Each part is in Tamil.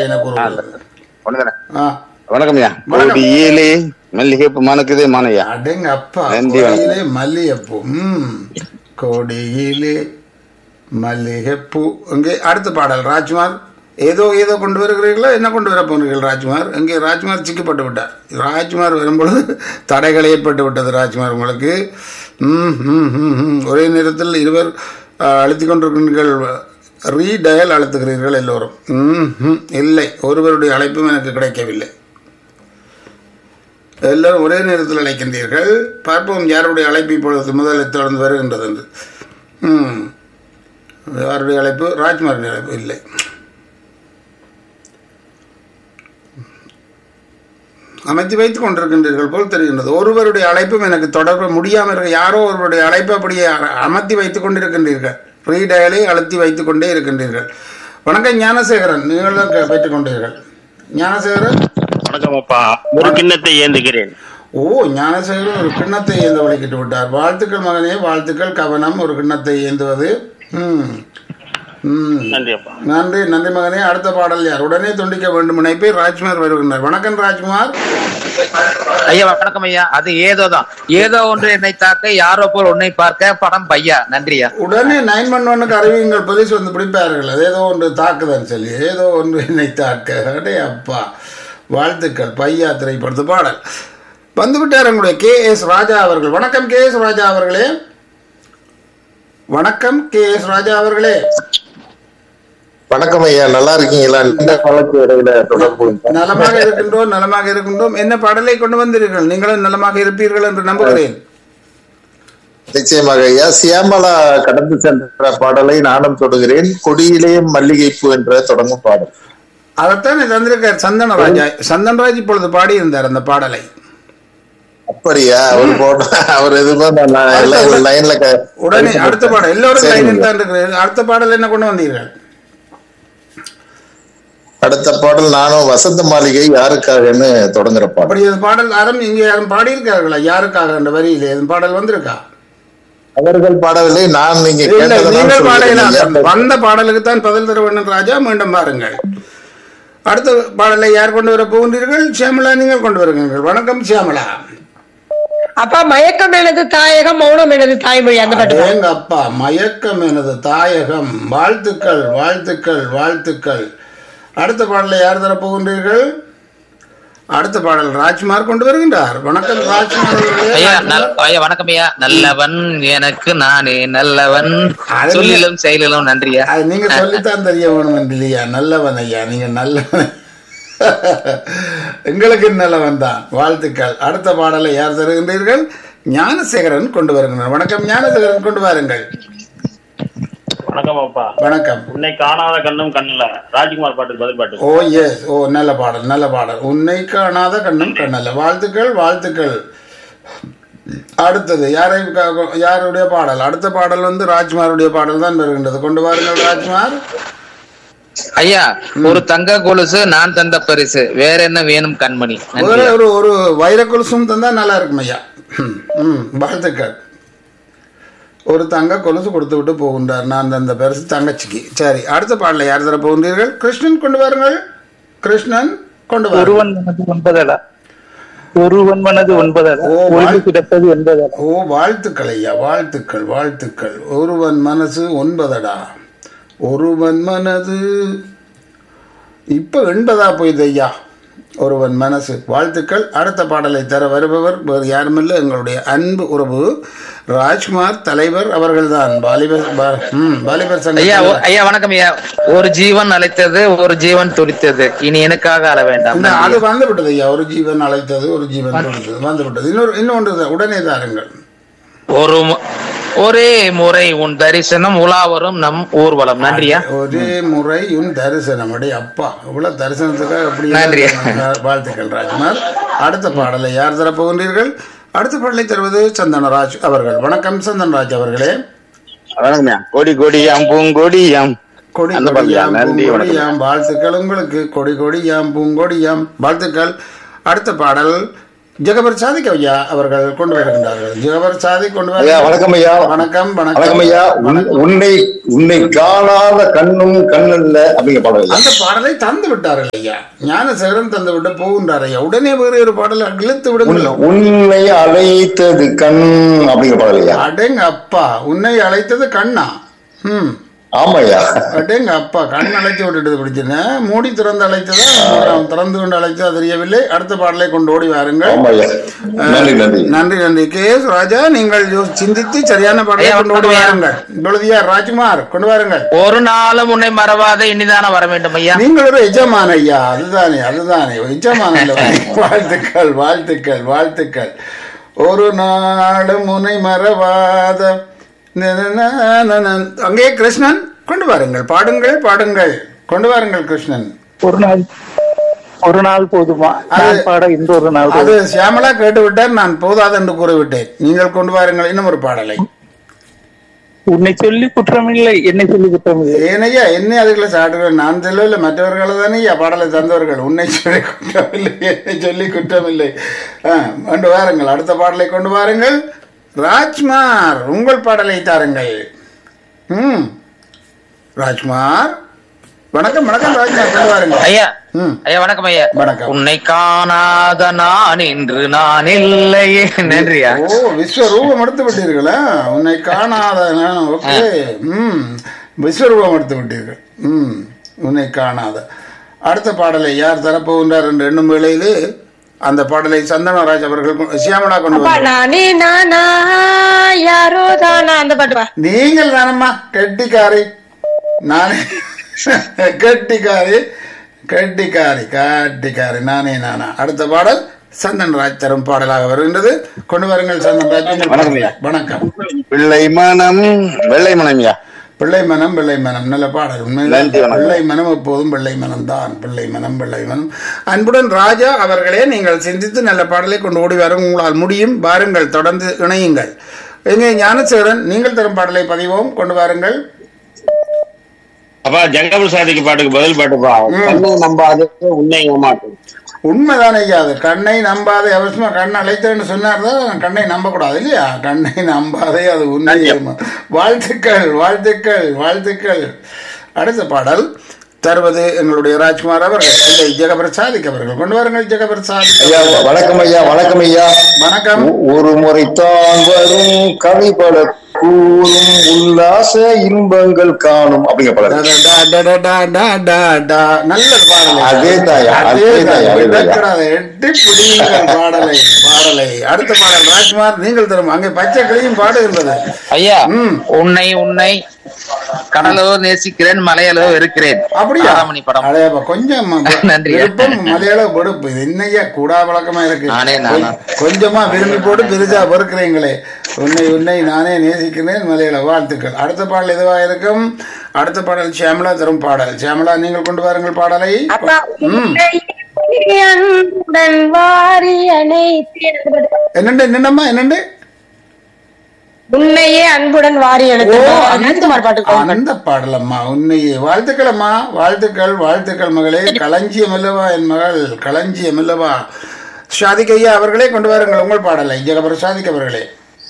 என கூறுகிறது ஒண்ணுதானே ஆ வணக்கம்யா வணக்கம். கொடியிலே மல்லிகைப்பு மணக்குது மானையா அடங்க அப்பா நன்றி, வணக்கம். கொடியிலே மல்லிகைப்பூ ம் கொடியிலே மல்லிகைப்பூ இங்கே அடுத்த பாடல் ராஜ்குமார் ஏதோ ஏதோ கொண்டு வருகிறீர்களா என்ன கொண்டு வர போகிறீர்கள் ராஜ்குமார் இங்கே ராஜ்குமார் சிக்கப்பட்டு விட்டார் ராஜ்குமார் வரும்பொழுது தடைகள் ஏற்பட்டு விட்டது ராஜ்குமார் உங்களுக்கு ம், ம், ம், ம். ஒரே நேரத்தில் இருவர் அஹ், அழுத்திக் கொண்டிருக்கிறீர்கள் ரீடயல் அழுத்துகிறீர்கள் எல்லோரும் ம், ம். இல்லை ஒருவருடைய அழைப்பும் எனக்கு கிடைக்கவில்லை எல்லாரும் ஒரே நேரத்தில் அழைக்கின்றீர்கள் பார்ப்போம் யாருடைய அழைப்பு இப்பொழுது முதலில் தொடர்ந்து வருகின்றது என்று ம் யாருடைய அழைப்பு ராஜ்குமாருடைய அழைப்பு இல்லை அமைத்து வைத்துக் கொண்டிருக்கின்றீர்கள் போல் தெரிகின்றது ஒருவருடைய அழைப்பும் எனக்கு தொடர்பு முடியாமல் இருக்க யாரோ ஒருவருடைய அழைப்பு அப்படியே அ- அமர்த்தி வைத்துக் கொண்டிருக்கின்றீர்கள் ரீடயலை அழுத்தி வைத்துக் கொண்டே இருக்கின்றீர்கள் வணக்கம் ஞானசேகரன் நீங்களும் கே- பெற்றுக் கொண்டீர்கள் ஞானசேகரன் வணக்கம் அப்பா ஒரு கிண்ணத்தை ஏந்துகிறேன் ஓ ஞானசேகரன் ஒரு கிண்ணத்தை ஏந்த வழிகிட்டு விட்டார் வாழ்த்துக்கள் மகனே வாழ்த்துக்கள் கவனம் ஒரு கிண்ணத்தை ஏந்துவது ம் ம் நன்றி அப்பா நன்றி நன்றி மகனே அடுத்த பாடல் யார் உடனே துண்டிக்க வேண்டும் நினைப்பை ராஜ்குமார் வருகின்றார் வணக்கம் ராஜ்குமார் ஐயா வணக்கம் ஐயா அது ஏதோதான் ஏதோ ஒன்று என்னை தாக்க யாரோ போல் உன்னை பார்க்க படம் பையா நன்றியா உடனே நைன் ஒன் ஒன்னுக்கு அறிவியுங்கள் போலீஸ் வந்து பிடிப்பார்கள் அது ஏதோ ஒன்று தாக்குதல் சொல்லி ஏதோ ஒன்று என்னை தாக்க அடே அப்பா வாழ்த்துக்கள் பையா திரைப்படத்து பாடல் வந்துவிட்டார் உங்களுடைய கே எஸ் ராஜா அவர்கள் வணக்கம் கே எஸ் ராஜா அவர்களே வணக்கம் கே எஸ் ராஜா அவர்களே வணக்கம் ஐயா நல்லா இருக்கீங்களா நீண்ட காலத்து இடையில தொடர்பு நலமாக இருக்கின்றோம் நலமாக இருக்கின்றோம் என்ன பாடலை கொண்டு வந்தீர்கள் நீங்களும் நலமாக இருப்பீர்கள் என்று நம்புகிறேன் நிச்சயமாக ஐயா சியாமலா கடந்து சென்ற பாடலை நானும் தொடுகிறேன் கொடியிலே மல்லிகைப்பூ என்ற தொடங்கும் பாடல் அதைத்தான் தந்திருக்கார் சந்தனராஜா சந்தனராஜ் இப்பொழுது பாடியிருந்தார் அந்த பாடலை அப்படியா அவர் போட அவர் எதுவுமே நான் நான் எல்லாம் லைன்ல க- உடனே அடுத்த பாடல் எல்லோரும் சரிங்க. லைனில் தான் இருக்கிறீர்கள் அடுத்த பாடல் என்ன கொண்டு வந்தீர்கள் அடுத்த பாடல் நானும் வசந்த மாளிகை யாருக்காகன்னு தொடங்குற பாடல் அப்படி அந்த பாடல் யாரும் இங்க யாரும் பாடியிருக்கார்களா யாருக்காக அந்த வரியிலே இந்த பாடல் வந்திருக்கா அவர்கள் பாடவில்லை நான் நீங்க இல்லை கேட்டதை நீங்கள் தான் பாடையில சொல்லியிருக்கேன். வந்த பாடலுக்கு தான் பதில் தர வேண்டும் ராஜா மீண்டும் பாருங்கள் அடுத்த பாடலை யார் கொண்டு வர போகின்றீர்கள் சியாமலா நீங்கள் கொண்டு வருகிறீர்கள் வணக்கம் சியாமலா அப்பா மயக்கம் எனது தாயகம் மௌனம் எனது தாய்மொழி அந்த பாட்டு தான். எங்க அப்பா மயக்கம் எனது தாயகம் வாழ்த்துக்கள் வாழ்த்துக்கள் வாழ்த்துக்கள் அடுத்த பாடலை யார் தர போகின்றீர்கள் அடுத்த பாடல் ராஜ்குமார் கொண்டு வருகின்றார் வணக்கம் ராஜ்குமார் அவர்களே. ஐயா நல்- ஐயா வணக்கம் ஐயா நல்லவன் எனக்கு நானே நல்லவன் அது- சொல்லிலும் செயலிலும் நன்றியா அது நீங்க சொல்லித்தான் தெரிய வேணும் என்று இல்லையா நல்லவன் ஐயா நீங்க நல்லவன் எங்களுக்கு நல்லவன் தான் வாழ்த்துக்கள் அடுத்த பாடலை யார் தருகின்றீர்கள் ஞானசேகரன் கொண்டு வருகின்றனர் வணக்கம் ஞானசேகரன் கொண்டு வாருங்கள் வணக்கம் அப்பா வணக்கம் உன்னை காணாத கண்ணும் கண்ணில் ராஜ்குமார் பாட்டுக்கு பதில் பாட்டு ஓ எஸ் ஓ நல்ல பாடல் நல்ல பாடல் உன்னை காணாத கண்ணும் கண்ணல்ல வாழ்த்துக்கள் வாழ்த்துக்கள் அடுத்தது யாரை க- யாருடைய பாடல் அடுத்த பாடல் வந்து ராஜ்குமாருடைய பாடல் தான் வருகின்றது கொண்டு வாருங்கள் ராஜ்குமார் ஐயா ஒரு தங்க கொலுசு நான் தந்த பரிசு வேற என்ன வேணும் கண்மணி ஒரு நன்றியா ஒரு ஒரு வைர கொலுசும் தந்தா நல்லா இருக்கும் ஐயா ம், ம் வாழ்த்துக்கள் ஒரு தங்க கொலுசு கொடுத்து விட்டு போகின்றார் நான் தந்த பரிசு தங்கச்சிக்கு சரி அடுத்த பாடலை யார் தர போகின்றீர்கள் கிருஷ்ணன் கொண்டு வாருங்கள் கிருஷ்ணன் கொண்டு வாருங்கள் ஒருவன் மனது ஒன்பதடா ஒருவன் மனது ஒன்பதடா ஓ, ஒளிவு வாழ்- கிடப்பது என்பதடா ஓ வாழ்த்துக்கள் ஐயா வாழ்த்துக்கள் வாழ்த்துக்கள் ஒருவன் மனசு ஒன்பதடா ஒருவன் மனது இப்ப எண்பதா போயுது ஐயா ஒருவன் மனசு வாழ்த்துக்கள் அடுத்த பாடலை தர வருபவர் வேறு யாருமில்லை எங்களுடைய அன்பு உறவு ராஜ்குமார் தலைவர் அவர்கள்தான் வாலிபர் பா- ம், வாலிபர் ஐயா சங்க ஓ- ஐயா வணக்கம் ஐயா ஒரு ஜீவன் அழைத்தது ஒரு ஜீவன் துடித்தது இனி எனக்காக அழ வேண்டாம் இந்த- அது நன்றியா. வந்து விட்டது ஐயா ஒரு ஜீவன் அழைத்தது ஒரு ஜீவன் கொடுத்தது வந்து விட்டது இன்னொரு இன்னொன்று தான். உடனே தாருங்கள் ஒரு மு- ஒரே முறை உன் தரிசனம் உலா வரும் நம் ஊர்வலம் நன்றியா ஒரே முறை உன் தரிசனம் அடே அப்பா இவ்வளவு தரிசனத்துக்காக எப்படி நன்றி. வாழ்த்துக்கள் ராஜ்குமார் அடுத்த பாடலை யார் தர போகின்றீர்கள் அடுத்த பாடலை தருவது சந்தனராஜ் அவர்கள் வணக்கம் சந்தனராஜ் அவர்களே வணக்கம்யா கொடி கொடியாம் பூங்கொடியாம் கொடி அந்த பாடல் கொடியாம் நன்றி, வணக்கம். பூங்கொடியாம் வாழ்த்துக்கள் உங்களுக்கு கொடி கொடியாம் பூங்கொடியாம் வாழ்த்துக்கள் அடுத்த பாடல் ஜெகபர் சாதிக் ஐயா அவர்கள் கொண்டு வருகின்றார்கள் ஜெகபர் சாதிக் கொண்டு ஐயா வர வணக்கம் ஐயா வணக்கம் வணக்கம் ஐயா உன்- உன்னை உன்னை காணாத கண்ணும் கண்ணல்ல அப்படிங்கிற பாடல் ஐயா அந்த பாடலை தந்து விட்டார்கள் ஐயா ஞானசேகரன் தந்து விட்டு போகின்றார் ஐயா உடனே வேறு ஒரு பாடலை இழுத்து விடுங்கள் உன்- உன்னை அழைத்தது கண் அப்படிங்கிற பாடல் ஐயா அடேங்க அப்பா உன்னை அழைத்தது கண்ணா ம் ஆமா ஐயா அடேங்க அப்பா கண் அழைத்து விட்டுட்டு பிடிச்சிருந்தேன் மூடி திறந்து அழைத்ததா அவன் திறந்து கொண்டு அழைத்ததா தெரியவில்லை அடுத்த பாடலை கொண்டு ஓடி வாருங்கள் ஆமா ஐயா நன்றி நன்றி நன்றி நன்றி கே எஸ் ராஜா நீங்கள் யோ- சிந்தித்து சரியான பாடலை ஐயா, கொண்டு ஓடி வணக்கம் ஐயா. வாருங்கள் இப்பொழுது ராஜ்குமார் கொண்டு வாருங்கள் ஒரு நாளும் உன்னை மறவாத இனிதான வர வேண்டும் ஐயா நீங்கள் ஒரு எஜமான ஐயா அதுதானே அதுதானே எஜமான அல்லவா? வாழ்த்துக்கள் வாழ்த்துக்கள் வாழ்த்துக்கள் ஒரு நாளும் முனை மறவாத ந- ந- ந- ந- ந- அங்கே கிருஷ்ணன் கொண்டு வாருங்கள் பாடுங்கள் பாடுங்கள் கொண்டு வாருங்கள் கிருஷ்ணன் ஒரு நாள் ஒரு நாள் போதுமா நான் அது- பாட இன்னொரு நாள் அது போதுமா? சியாமலா கேட்டு விட்டார் நான் போதாது என்று கூறிவிட்டேன் நீங்கள் கொண்டு வாருங்கள் இன்னும் ஒரு பாடலை உன்னை சொல்லி குற்றமில்லை என்னை சொல்லி குற்றமில்லை ஏனையா என்னை அதுக்குள்ள சாடுகிறேன் நான் சொல்லவில்லை மற்றவர்கள் தானே ஐயா பாடலை தந்தவர்கள் உன்னை சொல்லி குற்றமில்லை என்னை சொல்லி குற்றமில்லை ஆ, கொண்டு வாருங்கள் அடுத்த பாடலை கொண்டு வாருங்கள் ராஜ்குமார் உங்கள் பாடலை தாருங்கள் ம் ராஜ்குமார் வணக்கம் வணக்கம் ராஜ்குமார் கொண்டு வாருங்கள் ஐயா ம் ஐயா வணக்கம் ஐயா வணக்கம். உன்னை காணாத நான் இன்று நான் இல்லையே நன்றியா ஓ விஸ்வரூபம் எடுத்து விட்டீர்களா உன்னை காணாத நான் ஓகே ம் விஸ்வரூபம் எடுத்து விட்டீர்கள் ம் உன்னை காணாத அடுத்த பாடலை யார் தரப்போகின்றார் என்று எண்ணும் வேளையிலே அந்த பாடலை சந்தனராஜ் அவர்கள் கொ- சியாமலா கொண்டு அப்பா வந்தார் நானே நானா யாரோ தானா அந்த பாட்டு வா நீங்கள் தானம்மா கெட்டிக்காரி நானே கெட்டிக்காரி கெட்டிக்காரி கட்டிக்காரி நானே நானா அடுத்த பாடல் சந்தன்ராஜ் தரும் பாடலாக வருகின்றது கொண்டு வாருங்கள் சந்தன்ராஜ் உங்கள் வணக்கம் ஐயா. வணக்கம் பிள்ளை மனம் வெள்ளை மனம் ஐயா பிள்ளை மனம் பிள்ளை மனம் நல்ல பாடல் உண்மையிலே நன்றி, வணக்கம். பிள்ளை மனம் எப்போதும் பிள்ளை மனம் தான் பிள்ளை மனம் பிள்ளை மனம் அன்புடன் ராஜா அவர்களே நீங்கள் சிந்தித்து நல்ல பாடலை கொண்டு ஓடி வர உங்களால் முடியும் வாருங்கள் தொடர்ந்து இணையுங்கள் எங்கே ஞானசேகரன் நீங்கள் தரும் பாடலை பதிவோம் கொண்டு வாருங்கள் அப்பா ஜங்கபுல் சாதிக்கு பாட்டுக்கு பதில் பாட்டுப்பா கண்ணை நம்பாது உன்னை ஏமாட்டும் உண்மைதானே ஐயா அது கண்ணை நம்பாதே அவசியமா கண்ணை அழைத்தேன்னு சொன்னார் தான் கண்ணை நம்பக்கூடாது இல்லையா கண்ணை நம்பாதே அது உண்மை வாழ்த்துக்கள் வாழ்த்துக்கள் வாழ்த்துக்கள் அடுத்த பாடல் தருவது எங்களுடைய ராஜ்குமார் அவர்கள் இல்லை ஜெகபிரசாதிக் அவர்கள் கொண்டு வாருங்கள் ஜெகபிரசாதிக் ஐயா வணக்கம் ஐயா வணக்கம் ஐயா வணக்கம் ஒ- ஒரு முறைத்தான் வரும் கவி பல கூறும் உல்லாச இன்பங்கள் காணும் அப்படிங்கிற டா, பாடல் டா, டா, டா, டா, டா, டா, டா. நல்ல பாடலை அதே தாயா, அதே அதே தாயா, அதே தாயா. விடக்கூடாது. எட்டி பிடியுங்கள் பாடலை பாடலை அடுத்த பாடல் ராஜ்குமார் நீங்கள் தரும் அங்கே பச்சை கிளியும் பாடுகின்றது ஐயா ம். உன்னை உன்னை கடலோ நேசிக்கிறேன் மலையலோ இருக்கிறேன் அப்படியா ஆறாமணி படம் அடையப்பா கொஞ்சம் நன்றி. விருப்பம் மலையாள வெறுப்பு இது என்னையா கூடா வழக்கமா இருக்கு நானே நானா. கொ- கொஞ்சமா விரும்பி போட்டு பெருசா வெறுக்கிறீங்களே உன்னை உன்னை நானே நேசிக்கிறேன் மலையாள வாழ்த்துக்கள் அடுத்த பாடல் எதுவா இருக்கும் அடுத்த பாடல் சியாமலா தரும் பாடல் சியாமலா நீங்கள் கொண்டு வாருங்கள் பாடலை அப்பா ம் உன்னை அன்புடன் வாரி அணைத்தேன் அந்த பாட்டு வா. என்னண்டு என்னண்டம்மா என்னண்டு உன்னையே அன்புடன் வாரி ஓ அணைத்தேன் அந்த அனந்தகுமார் பாட்டு வா. அந்த பாடலம்மா உன்னையே வாழ்த்துக்கள் அம்மா வாழ்த்துக்கள் வாழ்த்துக்கள் மகளே களஞ்சியம் அல்லவா என் மகள் களஞ்சியம் அல்லவா ஷாதிக் ஐயா அவர்களே கொண்டு வாருங்கள் உங்கள் பாடலை ஜெகபர் ஷாதிக் அவர்களே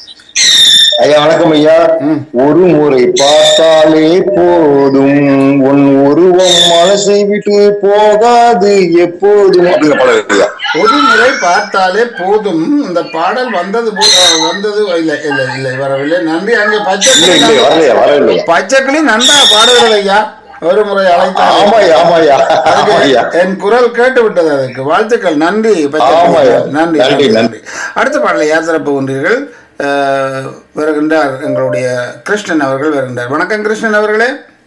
ஐயா வணக்கம் ஐயா ஒரு முறை பார்த்தாலே போதும் உன் உருவம் மனசை விட்டு போகாது எப்போதும் அப்படிங்கிற பாடல் ஐயா ஒரு முறை பார்த்தாலே போதும் இந்த பாடல் வந்தது போ- வந்தது இல்லை இல்லை இல்லை வரவில்லை நன்றி அங்கே பச்சை இல்ல இல்ல வரலையா வரலையா பச்சைக்கிளி நன்றா பாடுகிறது ஐயா ஒரு முறை அழைத்தால் ஆமாய்யா ஆமாய்யா அதுக்கு ஆமாய்யா என் குரல் கேட்டு விட்டது அதுக்கு வாழ்த்துக்கள் நன்றி பச்சை கிளி. ஆமாய்யா. நன்றி நன்றி, நன்றி நன்றி. நன்றி அடுத்த பாடலை யார் தரப்பு கொண்டீர்கள் அஹ், வருகின்றார் எங்களுடைய கிருஷ்ணன் அவர்கள் வருகின்றார் வணக்கம் கிருஷ்ணன் அவர்களே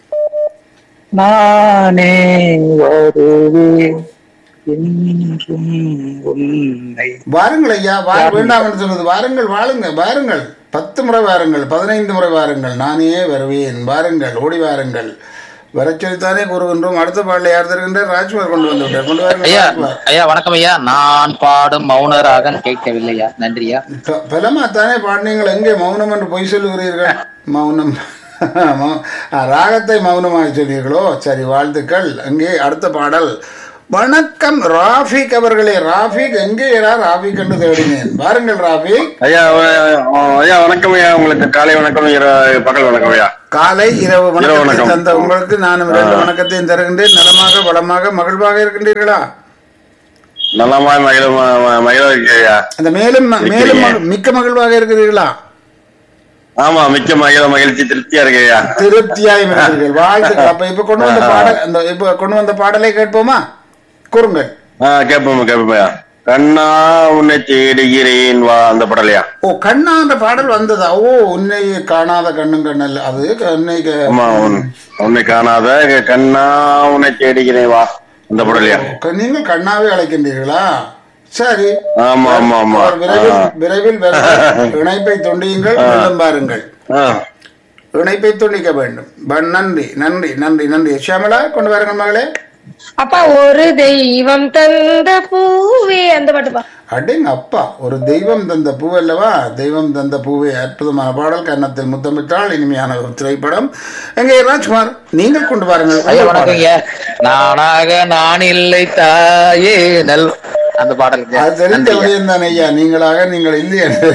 நானே வருவேன் என்றும் உன்னை வாருங்கள் ஐயா வா வேண்டாம் என்று சொன்னது வாருங்கள் வாழுங்க வாருங்கள் பத்து முறை வாருங்கள் பதினைந்து முறை வாருங்கள் நானே வருவேன் வாருங்கள் ஓடி வாருங்கள் வரச் சொல்லித்தானே கூறுகின்றோம் அடுத்த பாடலை யார் தருகின்றார் ராஜ்குமார் கொண்டு வந்து விட்டார் கொண்டு வாருங்கள் ஐயா ராஜ்குமார். ஐயா வணக்கம் ஐயா நான் பாடும் மௌனராக கேட்கவில்லையா நன்றியா ப- பலமா தானே பாடினீங்கள் எங்கே மௌனம் என்று பொய் சொல்லுகிறீர்கள் மௌனம் மௌ- ஆ, ராகத்தை மௌனமாக சொன்னீர்களோ சரி வாழ்த்துக்கள் அங்கே அடுத்த பாடல் வணக்கம் ராஃபிக் அவர்களே ராஃபிக் எங்கே இரா ராஃபிக் என்று தேடினேன் வாருங்கள் ராஃபிக் ஐயா அஹ், ஐயா வணக்கம் ஐயா உங்களுக்கு காலை வணக்கம் இர- பகல் வணக்கம் ஐயா காலை இரவு வணக்கத்தை வணக்கம். தந்த உங்களுக்கு நானும் இரண்டு வணக்கத்தையும் தருகின்றேன் நலமாக வளமாக மகிழ்வாக இருக்கின்றீர்களா நலமா மகிழ ம- ம- மகிழ இருக்கு ஐயா அந்த மேலும் மேலும் இருக்கிறீங்க. மக- மிக்க மகிழ்வாக இருக்கிறீர்களா ஆமா மிக்க மகிழ மகிழ்ச்சி திருப்தியா இருக்கு ஐயா திருப்தியாய் இருக்கிறீர்கள் வாழ்த்துக்கள் அப்ப இப்ப கொண்டு வந்த பாடல் அந்த இப்ப கொண்டு வந்த பாடலை கேட்போமா கூறுங்கள் ஆஹ் கேட்போம் கேட்போம் ஐயா கண்ணா உன்னை தேடுகிறேன் வா அந்த படலையா ஓ கண்ணா அந்த பாடல் வந்ததா ஓ உன்னை காணாத கண்ணும் கண்ணல்ல அது கண்ணை க- ஆமா உன்- உன்னை காணாத கண்ணா உன்னை தேடுகிறேன் வா அந்த படலையா க- நீங்கள் கண்ணாவே அழைக்கின்றீர்களா சரி ஆமா ஆமா ஆமா அவர் விரைவில் ஆ. விரைவில் வரும். இணைப்பை துண்டியுங்கள் மீண்டும் பாருங்கள் ஆ. இணைப்பை துண்டிக்க வேண்டும் ப- நன்றி நன்றி நன்றி நன்றி ஷியாமலா கொண்டு வாருங்கள் மகளே அப்பா ஒரு தெய்வம் தந்த பூவே அந்த பாட்டுப்பா அடேங்க அப்பா ஒரு தெய்வம் தந்த பூவல்லவா தெய்வம் தந்த பூவே அற்புதமான பாடல் கன்னத்தில் முத்தமிட்டால் இனிமையான ஒரு திரைப்படம் எங்கே ராஜ்குமார் நீங்கள் கொண்டு வாருங்கள் ஐயா உங்கள் வணக்கம் பாடல். ஐயா நானாக நான் இல்லை தாயே நல் அந்த பாடலுக்கு அது தெரிந்த நன்றி ஐயா. விடயம் தான் ஐயா நீங்களாக நீங்கள் இல்லை என்று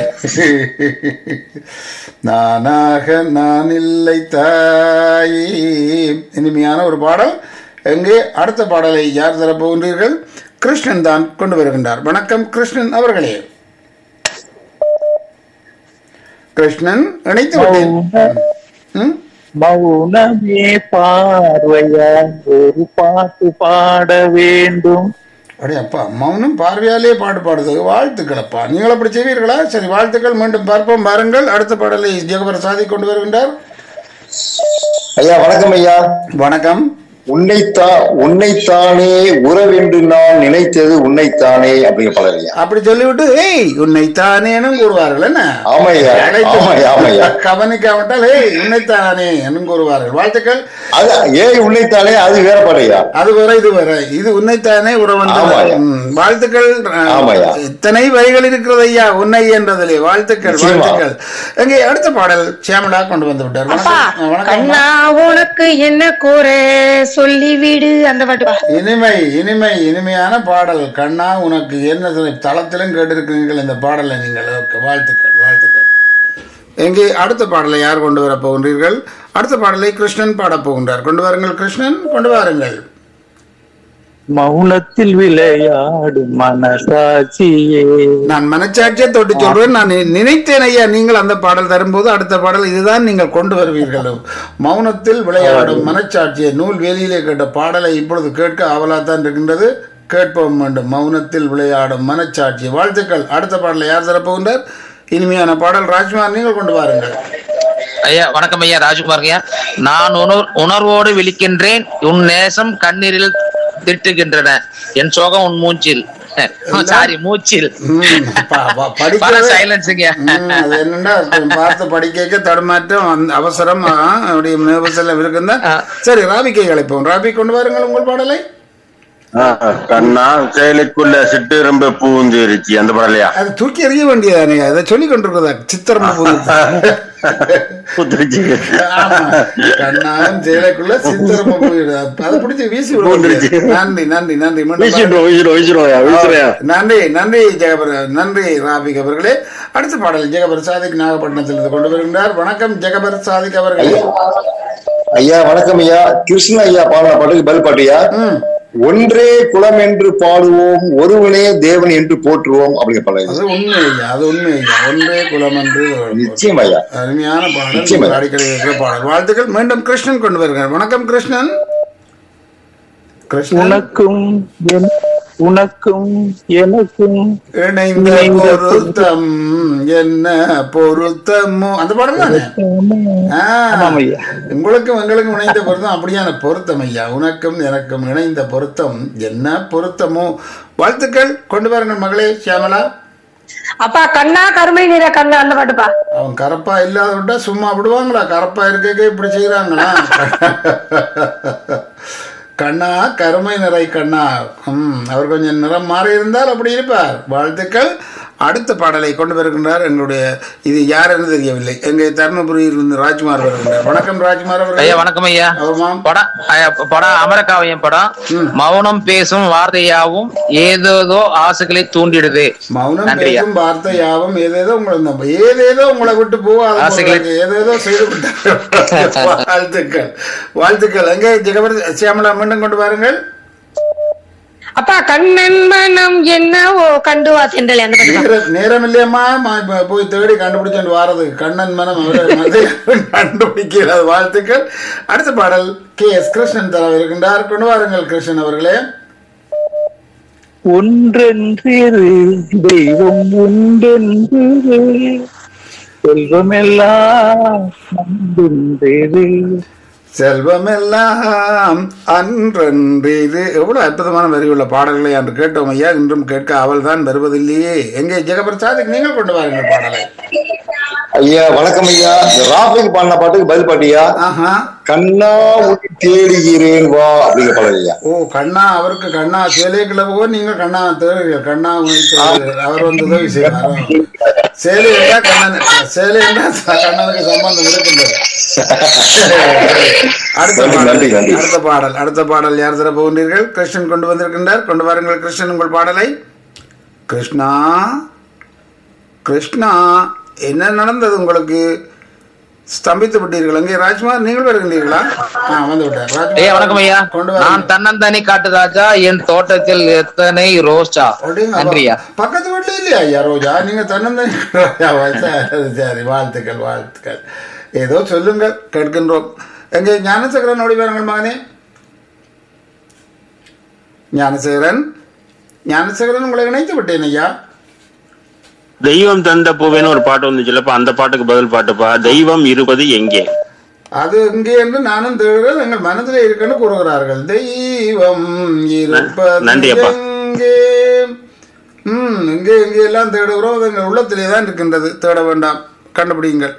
நானாக நான் இல்லை தாயே இனிமையான ஒரு பாடல் எங்கே அடுத்த பாடலை யார் தரப்போகின்றீர்கள் கிருஷ்ணன் தான் கொண்டு வருகின்றார் வணக்கம் கிருஷ்ணன் அவர்களே கிருஷ்ணன் இணைத்து விட்டேன் ம்? மௌனமே பார்வையா ஒரு பாட்டு பாட வேண்டும் அடே அப்பா மௌனம் பார்வையாலே பாட்டு பாடுது வாழ்த்துக்களப்பா நீங்கள் அப்படி செய்வீர்களா சரி வாழ்த்துக்கள் மீண்டும் பார்ப்போம் பாருங்கள் அடுத்த பாடலை ஜெகபர் சாதி கொண்டு வருகின்றார் ஐயா வணக்கம் ஐயா வணக்கம் உன்னைத்தான் உன்னைத்தானே உறவென்று நான் நினைத்தது உன்னைத்தானே அப்படிங்கிற படம் ஐயா அப்படி சொல்லிவிட்டு ஏய் உன்னைத்தானேனும் கூறுவார்கள் என்ன ஆமையா அழைத்து ஆமையா ஆமையா கவனிக்காவிட்டால் ஏய் உன்னைத்தானே என்னும் கூறுவார்கள் வாழ்த்துக்கள் அது ஏய் உன்னைத்தானே அது வேற படையா அது வரை இது வரை இது உன்னைத்தானே உறவன் ஆமாய்யா. வாழ்த்துக்கள் அஹ், ஆமாய்யா. இத்தனை வரிகள் இருக்கிறது ஐயா உன்னை என்றதிலே வாழ்த்துக்கள் நிச்சயமா. வாழ்த்துக்கள் எங்கே அடுத்த பாடல் சியாமலா கொண்டு வந்து விட்டார் அப்பா வணக்கம் அஹ், வணக்கம் கண்ணா உனக்கு என்ன கூற சொல்லி விடு அந்த பாட்டுப்பா இனிமை இனிமை இனிமையான பாடல் கண்ணா உனக்கு என்ன துணை? தளத்திலும் கேட்டிருக்கிறீர்கள் இந்த பாடலை நீங்கள் ஓகே, வாழ்த்துக்கள் வாழ்த்துக்கள் எங்கே அடுத்த பாடலை யார் கொண்டு வரப் போகின்றீர்கள் அடுத்த பாடலை கிருஷ்ணன் பாடப் போகின்றார் கொண்டு வாருங்கள் கிருஷ்ணன் கொண்டு வாருங்கள் மௌனத்தில் விளையாடும் மனசாட்சியே நான் மனச்சாட்சியை தொட்டு சொல்றேன் நான் நி- நினைத்தேன் ஐயா நீங்கள் அந்த பாடல் தரும்போது அடுத்த பாடல் இதுதான் நீங்கள் கொண்டு வருவீர்கள் மௌனத்தில் விளையாடும் மனச்சாட்சியை நூல் வேலியிலே கேட்ட பாடலை இப்பொழுது கேட்க ஆவலாத்தான் இருக்கின்றது கேட்போம் வேண்டும் மௌனத்தில் விளையாடும் மனச்சாட்சி வாழ்த்துக்கள் அடுத்த பாடலை யார் தரப்போகின்றார் இனிமையான பாடல் ராஜ்குமார் நீங்கள் கொண்டு வாருங்கள் ஐயா வணக்கம் ஐயா ராஜ்குமார் ஐயா நான் உணர் உணர்வோடு விழிக்கின்றேன் உன் நேசம் கண்ணீரில் திட்டுகின்றன என் சோகம் உன் மூச்சில் சாரி மூச்சில் ம், பா- பா- பல படிக்கவே- சைலன்ஸுங்க ம், அது என்னன்னா பார்த்து படிக்க தடுமாற்றம் அந்த அவசரம் ஆ, அப்படி nervous எல்லாம் இருக்குன்னா சரி ராபிக்கை அழைப்போம் ராபி கொண்டு வாருங்கள் உங்கள் பாடலை ஆஹ், கண்ணா செயலுக்குள்ள சிட்டு பூந்துருச்சு அந்த படலையா அது தூக்கி எறிய வேண்டியதானே அதை சொல்லி கொண்டிருக்கிறதா சித்திரம் பூத்துருச்சு கண்ணாம் செயலைக்குள்ள சித்திரம் அதை பிடிச்சி வீசி விட பூந்துருச்சு. வேண்டியது. நன்றி நன்றி நன்றி மீண்டும் வீசிடுவோம் வீசிடுவோம் வீசிடுவோம் வீசுறேன் நன்றி நன்றி ஜெகபர் நன்றி ராபிக் அவர்களே அடுத்த பாடல் ஜெகபர் சாதிக் நாகப்பட்டினத்திலிருந்து கொண்டு வருகின்றார் வணக்கம் ஜெகபர் சாதிக் அவர்களே ஐயா வணக்கம் ஐயா கிருஷ்ண ஐயா பாடின பாட்டுக்கு பதில் பாட்டியா ம் ஒன்றே குலம் என்று பாடுவோம் ஒருவனே தேவன் என்று போற்றுவோம் அப்படிங்கிற படம் அது உண்மை ஐயா அது உண்மை ஐயா ஒன்றே குலம் என்று நிச்சயம் ஐயா அருமையான பாடல் நிச்சயமா. நீங்கள் அடிக்கடி இருக்கிற பாடல் வாழ்த்துக்கள் மீண்டும் கிருஷ்ணன் கொண்டு வருகிறார் வணக்கம் கிருஷ்ணன் கிருஷ்ணன் உனக்கும் என்- உனக்கும் எனக்கும் இணைந்த பொருத்தம் என்ன பொருத்தமோ அந்த பாடம் தானே ஆ, ஆமாம் ஐயா. உங்களுக்கும் எங்களுக்கும் இணைந்த பொருத்தம் அப்படியான பொருத்தம் ஐயா உனக்கும் எனக்கும் இணைந்த பொருத்தம் என்ன பொருத்தமோ வாழ்த்துக்கள் கொண்டு வாருங்கள் மகளே சியாமலா அப்பா கண்ணா கருமை நிற கண்ணா அந்த பாட்டுப்பா அவன் கரப்பா இல்லாத விட்டா சும்மா விடுவாங்களா கரப்பா இருக்கே இப்படி செய்யறாங்களா கண்ணா கருமை நிறை கண்ணா ம் அவர் கொஞ்சம் நிறம் மாறி இருந்தால் அப்படி இருப்பார் வாழ்த்துக்கள் அடுத்த பாடலை கொண்டு வருகின்றார் எங்களுடைய இது யார் என்று தெரியவில்லை எங்க தருமபுரியில் இருந்து ராஜ்குமார் வருகின்றார் வணக்கம் ராஜ்குமார் ஐயா அவர்கள் வணக்கம் ஐயா ஆமாம் படம் ஐயா, படம் அமரக்காவியம் படம் மௌனம் பேசும் வார்த்தையாவும் ஏதேதோ ஆசைகளை தூண்டிடுது மௌனம் நன்றியா. பேசும் வார்த்தை யாவும் ஏதேதோ உங்களை நம்ப ஏதேதோ உங்களை விட்டு போகாத ஆசைகளை- போல ஏதேதோ செய்து விட்டார்கள் வாழ்த்துக்கள் வாழ்த்துக்கள் எங்கே ஜெகபர் சியாமலா மீண்டும் கொண்டு வாருங்கள் அப்பா கண்ணன் மனம் என்னவோ கண்டு வா சென்றல் அந்த படம் நேரம் நேரம் இல்லையம்மா மா- இப்ப போய் தேடி கண்டுபிடிச்சுட்டு வாரது கண்ணன் மனம் அவரை மனதை கண்டுபிடிக்கிறது வாழ்த்துக்கள் அடுத்த பாடல் கே எஸ் கிருஷ்ணன் தர இருக்கின்றார் கொண்டு வாருங்கள் கிருஷ்ணன் அவர்களே ஒன்றென்றிரு தெய்வம் உண்டென்று செல்வமெல்லாம் நம்பென்றது செல்வமெல்லாம் அன்றன்று இது எவ்வளவு அற்புதமான வரி உள்ள பாடல்களை அன்று கேட்டோம் ஐயா இன்றும் கேட்க அவள் தான் வருவதில்லையே எங்கே ஜெகபிரசாதுக்கு நீங்கள் கொண்டு வாருங்கள் பாடலை ஐயா வணக்கம் ஐயா இந்த ராஃபிக் பாடின பாட்டுக்கு பதில் பாட்டியா ஆஹா கண்ணா உன்னை தேடுகிறேன் வா அப்படிங்கிற பாடல் ஐயா ஓ கண்ணா அவருக்கு கண்ணா சேலைக்குள்ள போக நீங்க கண்ணா தேடுறீர்கள் கண்ணா உங்களுக்கு தேடுறீர்கள். அவர் வந்து உதவி செய்வார் சேலை என்றா கண்ணன் சேலை என்றா கண்ணனுக்கு சம்பந்தம் இருக்கின்றது அடுத்த நன்றி, பாடல் நன்றி, நன்றி. அடுத்த பாடல் அடுத்த பாடல் யார் தர போகின்றீர்கள் கிருஷ்ணன் கொண்டு வந்திருக்கின்றார் கொண்டு வாருங்கள் கிருஷ்ணன் உங்கள் பாடலை கிருஷ்ணா கிருஷ்ணா என்ன நடந்தது உங்களுக்கு ஸ்தம்பித்து விட்டீர்கள் அங்கே ராஜ்குமார் நீங்கள் வருகின்றீர்களா ஆ வந்து விட்டார் ஐயா வணக்கம் ஐயா கொண்டு நான் வாருங்கள் தன்னந்தனி காட்டு ராஜா என் தோட்டத்தில் எத்தனை ரோஜா அப்படிங்க, நன்றியா அப்ப பக்கத்து வீட்டுல இல்லையா ஐயா ரோஜா நீங்க தன்னந்தனி ராஜாவா? சரி சரி வாழ்த்துக்கள் வாழ்த்துக்கள் ஏதோ சொல்லுங்கள் கேட்கின்றோம் எங்க ஞானசேகரன் ஓடி வாருங்கள் மகனே ஞானசேகரன் ஞானசேகரன் உங்களை இணைத்து விட்டேன் ஐயா தெய்வம் தந்த பூவேன்னு ஒரு பாட்டு வந்துச்சுல்லப்பா அந்த பாட்டுக்கு பதில் பாட்டுப்பா தெய்வம் இருப்பது எங்கே அது இங்கே என்று நானும் தேடுகிறேன் எங்கள் மனதில் இருக்குன்னு கூறுகிறார்கள் தெய்வம் இருப்பது நன்றி அப்பா. எங்கே ம் இங்கே இங்கே எல்லாம் தேடுகிறோம் அது எங்கள் உள்ளத்திலே தான் இருக்கின்றது தேட வேண்டாம் கண்டுபிடிங்கள்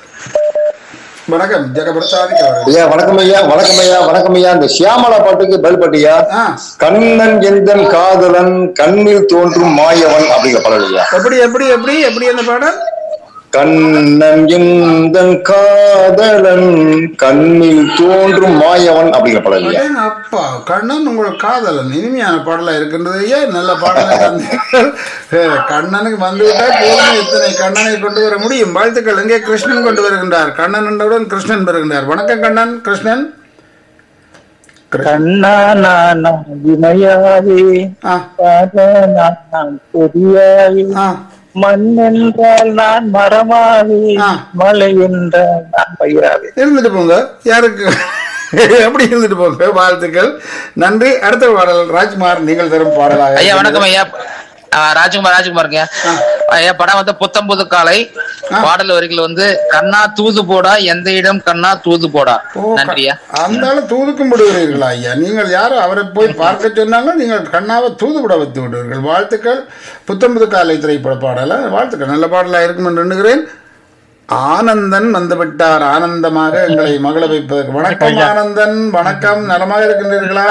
வணக்கம் ஜெகபிரசாதிக் அவர்கள் ஐயா வணக்கம் ஐயா வணக்கம் ஐயா வணக்கம் ஐயா இந்த சியாமலா பாட்டுக்கு பதில் பாட்டியா ஆ கண்ணன் எந்தன் காதலன் கண்ணில் தோன்றும் மாயவன் அப்படிங்கிற பாடல் ஐயா எப்படி எப்படி எப்படி எப்படி அந்த பாடல் கண்ணன் எந்தன் காதலன் கண்ணில் தோன்றும் மாயவன் அப்படிங்கிற பாடல் ஐயா அடேங்க அப்பா கண்ணன் உங்கள் காதலன் இனிமையான பாடலா இருக்கின்றது ஐயா நல்ல பாடலை தந்தீர்கள். ஏ, கண்ணனுக்கு வந்துவிட்டால் போதும் எத்தனை கண்ணனை கொண்டு வர முடியும் வாழ்த்துக்கள் எங்கே கிருஷ்ணன் கொண்டு வருகின்றார் கண்ணன் என்றவுடன் கிருஷ்ணன் வருகின்றார் வணக்கம் கண்ணன் கிருஷ்ணன் கிருஷ்ணன். கண்ணா நான் இமையாவே ஆ நான் பொறியாவே ஆ மண் என்றால் நான் மரமாவே ஆ. மலை என்றால் நான் பயிராவே இருந்துட்டு போங்க யாருக்கு எப்படி இருந்துட்டு போங்க வாழ்த்துக்கள் நன்றி அடுத்த பாடல் ராஜ்குமார் நீங்கள் தரும் பாடலாக ஐயா வணக்கம் ஐயா ஆ, ராஜ்குமார் ராஜ்குமாருங்க ஐயா படம் வந்து புத்தம் புது காலை ஆ. பாடல் வரிகள் வந்து கண்ணா தூது போடா எந்த இடம் கண்ணா தூது போடா ஓ, க- நன்றியா அந்த ஆளு தூதுக்கும் விடுகிறீர்களா ஐயா நீங்கள் யாரும் அவரை போய் பார்க்க சொன்னாங்க நீங்கள் கண்ணாவை தூது விட வைத்து விடுவீர்கள் வாழ்த்துக்கள் புத்தம்புது காலை திரைப்பட பாடல வாழ்த்துக்கள் நல்ல பாடலா இருக்கும் என்று எண்ணுகிறேன் ஆனந்தன் வந்து விட்டார் ஆனந்தமாக எங்களை மகள வைப்பதற்கு வணக்கம் ஆனந்தன் வணக்கம் நலமாக இருக்கின்றீர்களா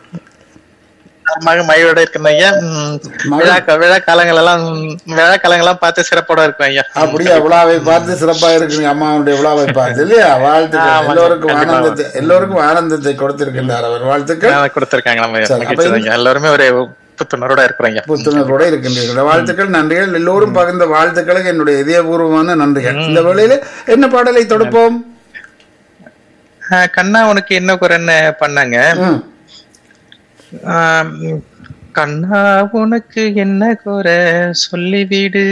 மழை மழையோட இருக்கணும் ஐயா ம், மழை. விழா விழா காலங்கள் எல்லாம் ம், விழா காலங்கள் எல்லாம் பார்த்து சிறப்போட இருக்கும் ஐயா அப்படியா விழாவை பார்த்து சிறப்பா இருக்கிறீங்க அம்மாவுடைய விழாவை பார்த்து இல்லையா வாழ்த்துக்கள் ஆமாங்க, எல்லோருக்கும் கண்டிப்பா. ஆனந்தத்தை எல்லோருக்கும் ஆனந்தத்தை கொடுத்திருக்கின்றார் அவர் வாழ்த்துக்கள் ஆ, கொடுத்திருக்காங்க நம்ம சரி, மகிழ்ச்சி அப்ப ஐயா எல்லாருமே ஒரு புத்துணர்வோட இருக்கிறோம் ஐயா புத்துணர்வோட இருக்கின்றீர்கள் வாழ்த்துக்கள் நன்றிகள் எல்லோரும் பகிர்ந்த வாழ்த்துக்களுக்கு என்னுடைய இதயபூர்வமான நன்றிகள் இந்த வேளையில என்ன பாடலை தொடுப்போம் ஆ, கண்ணா உனக்கு என்ன குறைன்னு பண்ணாங்க ம். ஆம், கண்ணா உனக்கு என்ன குறை சொல்லிவிடு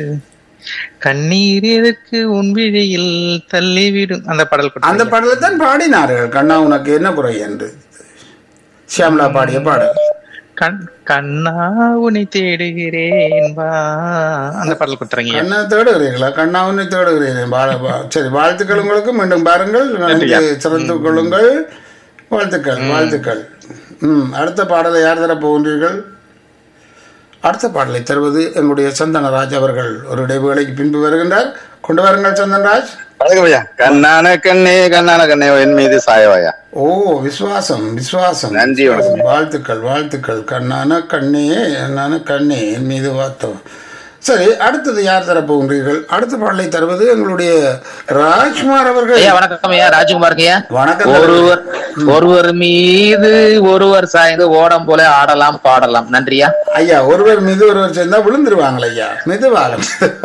கண்ணீர் எதற்கு உன் விழியில் தள்ளிவிடும் அந்த பாடல் அந்த கொடுத்தாங்க. பாடலை தான் பாடினார்கள் கண்ணா உனக்கு என்ன குறை என்று ஷியாம்லா பாடிய பாடல் கண் கண்ணா உன்னை தேடுகிறேன் வா அந்த பாடல் கொடுத்துறீங்க கண்ணா தேடுகிறீர்களா கண்ணா உன்னை தேடுகிறீர்கள் வா- வா- சரி வாழ்த்துக்கள் உங்களுக்கு மீண்டும் பாருங்கள் நன்றியா. நன்கு சிறந்து கொள்ளுங்கள் வாழ்த்துக்கள் வாழ்த்துக்கள் ம் அடுத்த பாடலை யார் தர போகின்றீர்கள் அடுத்த பாடலை தருவது எங்களுடைய சந்தனராஜ் அவர்கள் ஒரு இடைவேளைக்கு பின்பு வருகின்றார் கொண்டு வாருங்கள் சந்தன்ராஜ் வணக்கம் ஐயா கண்ணான கண்ணே கண்ணான கண்ணே என் மீது சாயவாயா ஓ விசுவாசம் விசுவாசம் நன்றி, வணக்கம். வாழ்த்துக்கள் வாழ்த்துக்கள் கண்ணான கண்ணே கண்ணான கண்ணே என் மீது வாத்தம் சரி அடுத்தது யார் தரப்போகின்றீர்கள் அடுத்த பாடலை தருவது எங்களுடைய ராஜ்குமார் அவர்கள் ஐயா வணக்கம் ஐயா ராஜ்குமார் ஐயா வணக்கம் ஒருவர் ஒருவர் மீது ஒருவர் சாய்ந்து ஓடம் போல ஆடலாம் பாடலாம் நன்றியா ஐயா ஒருவர் மீது ஒருவர் சேர்ந்தா விழுந்துருவாங்களே ஐயா மெதுவாக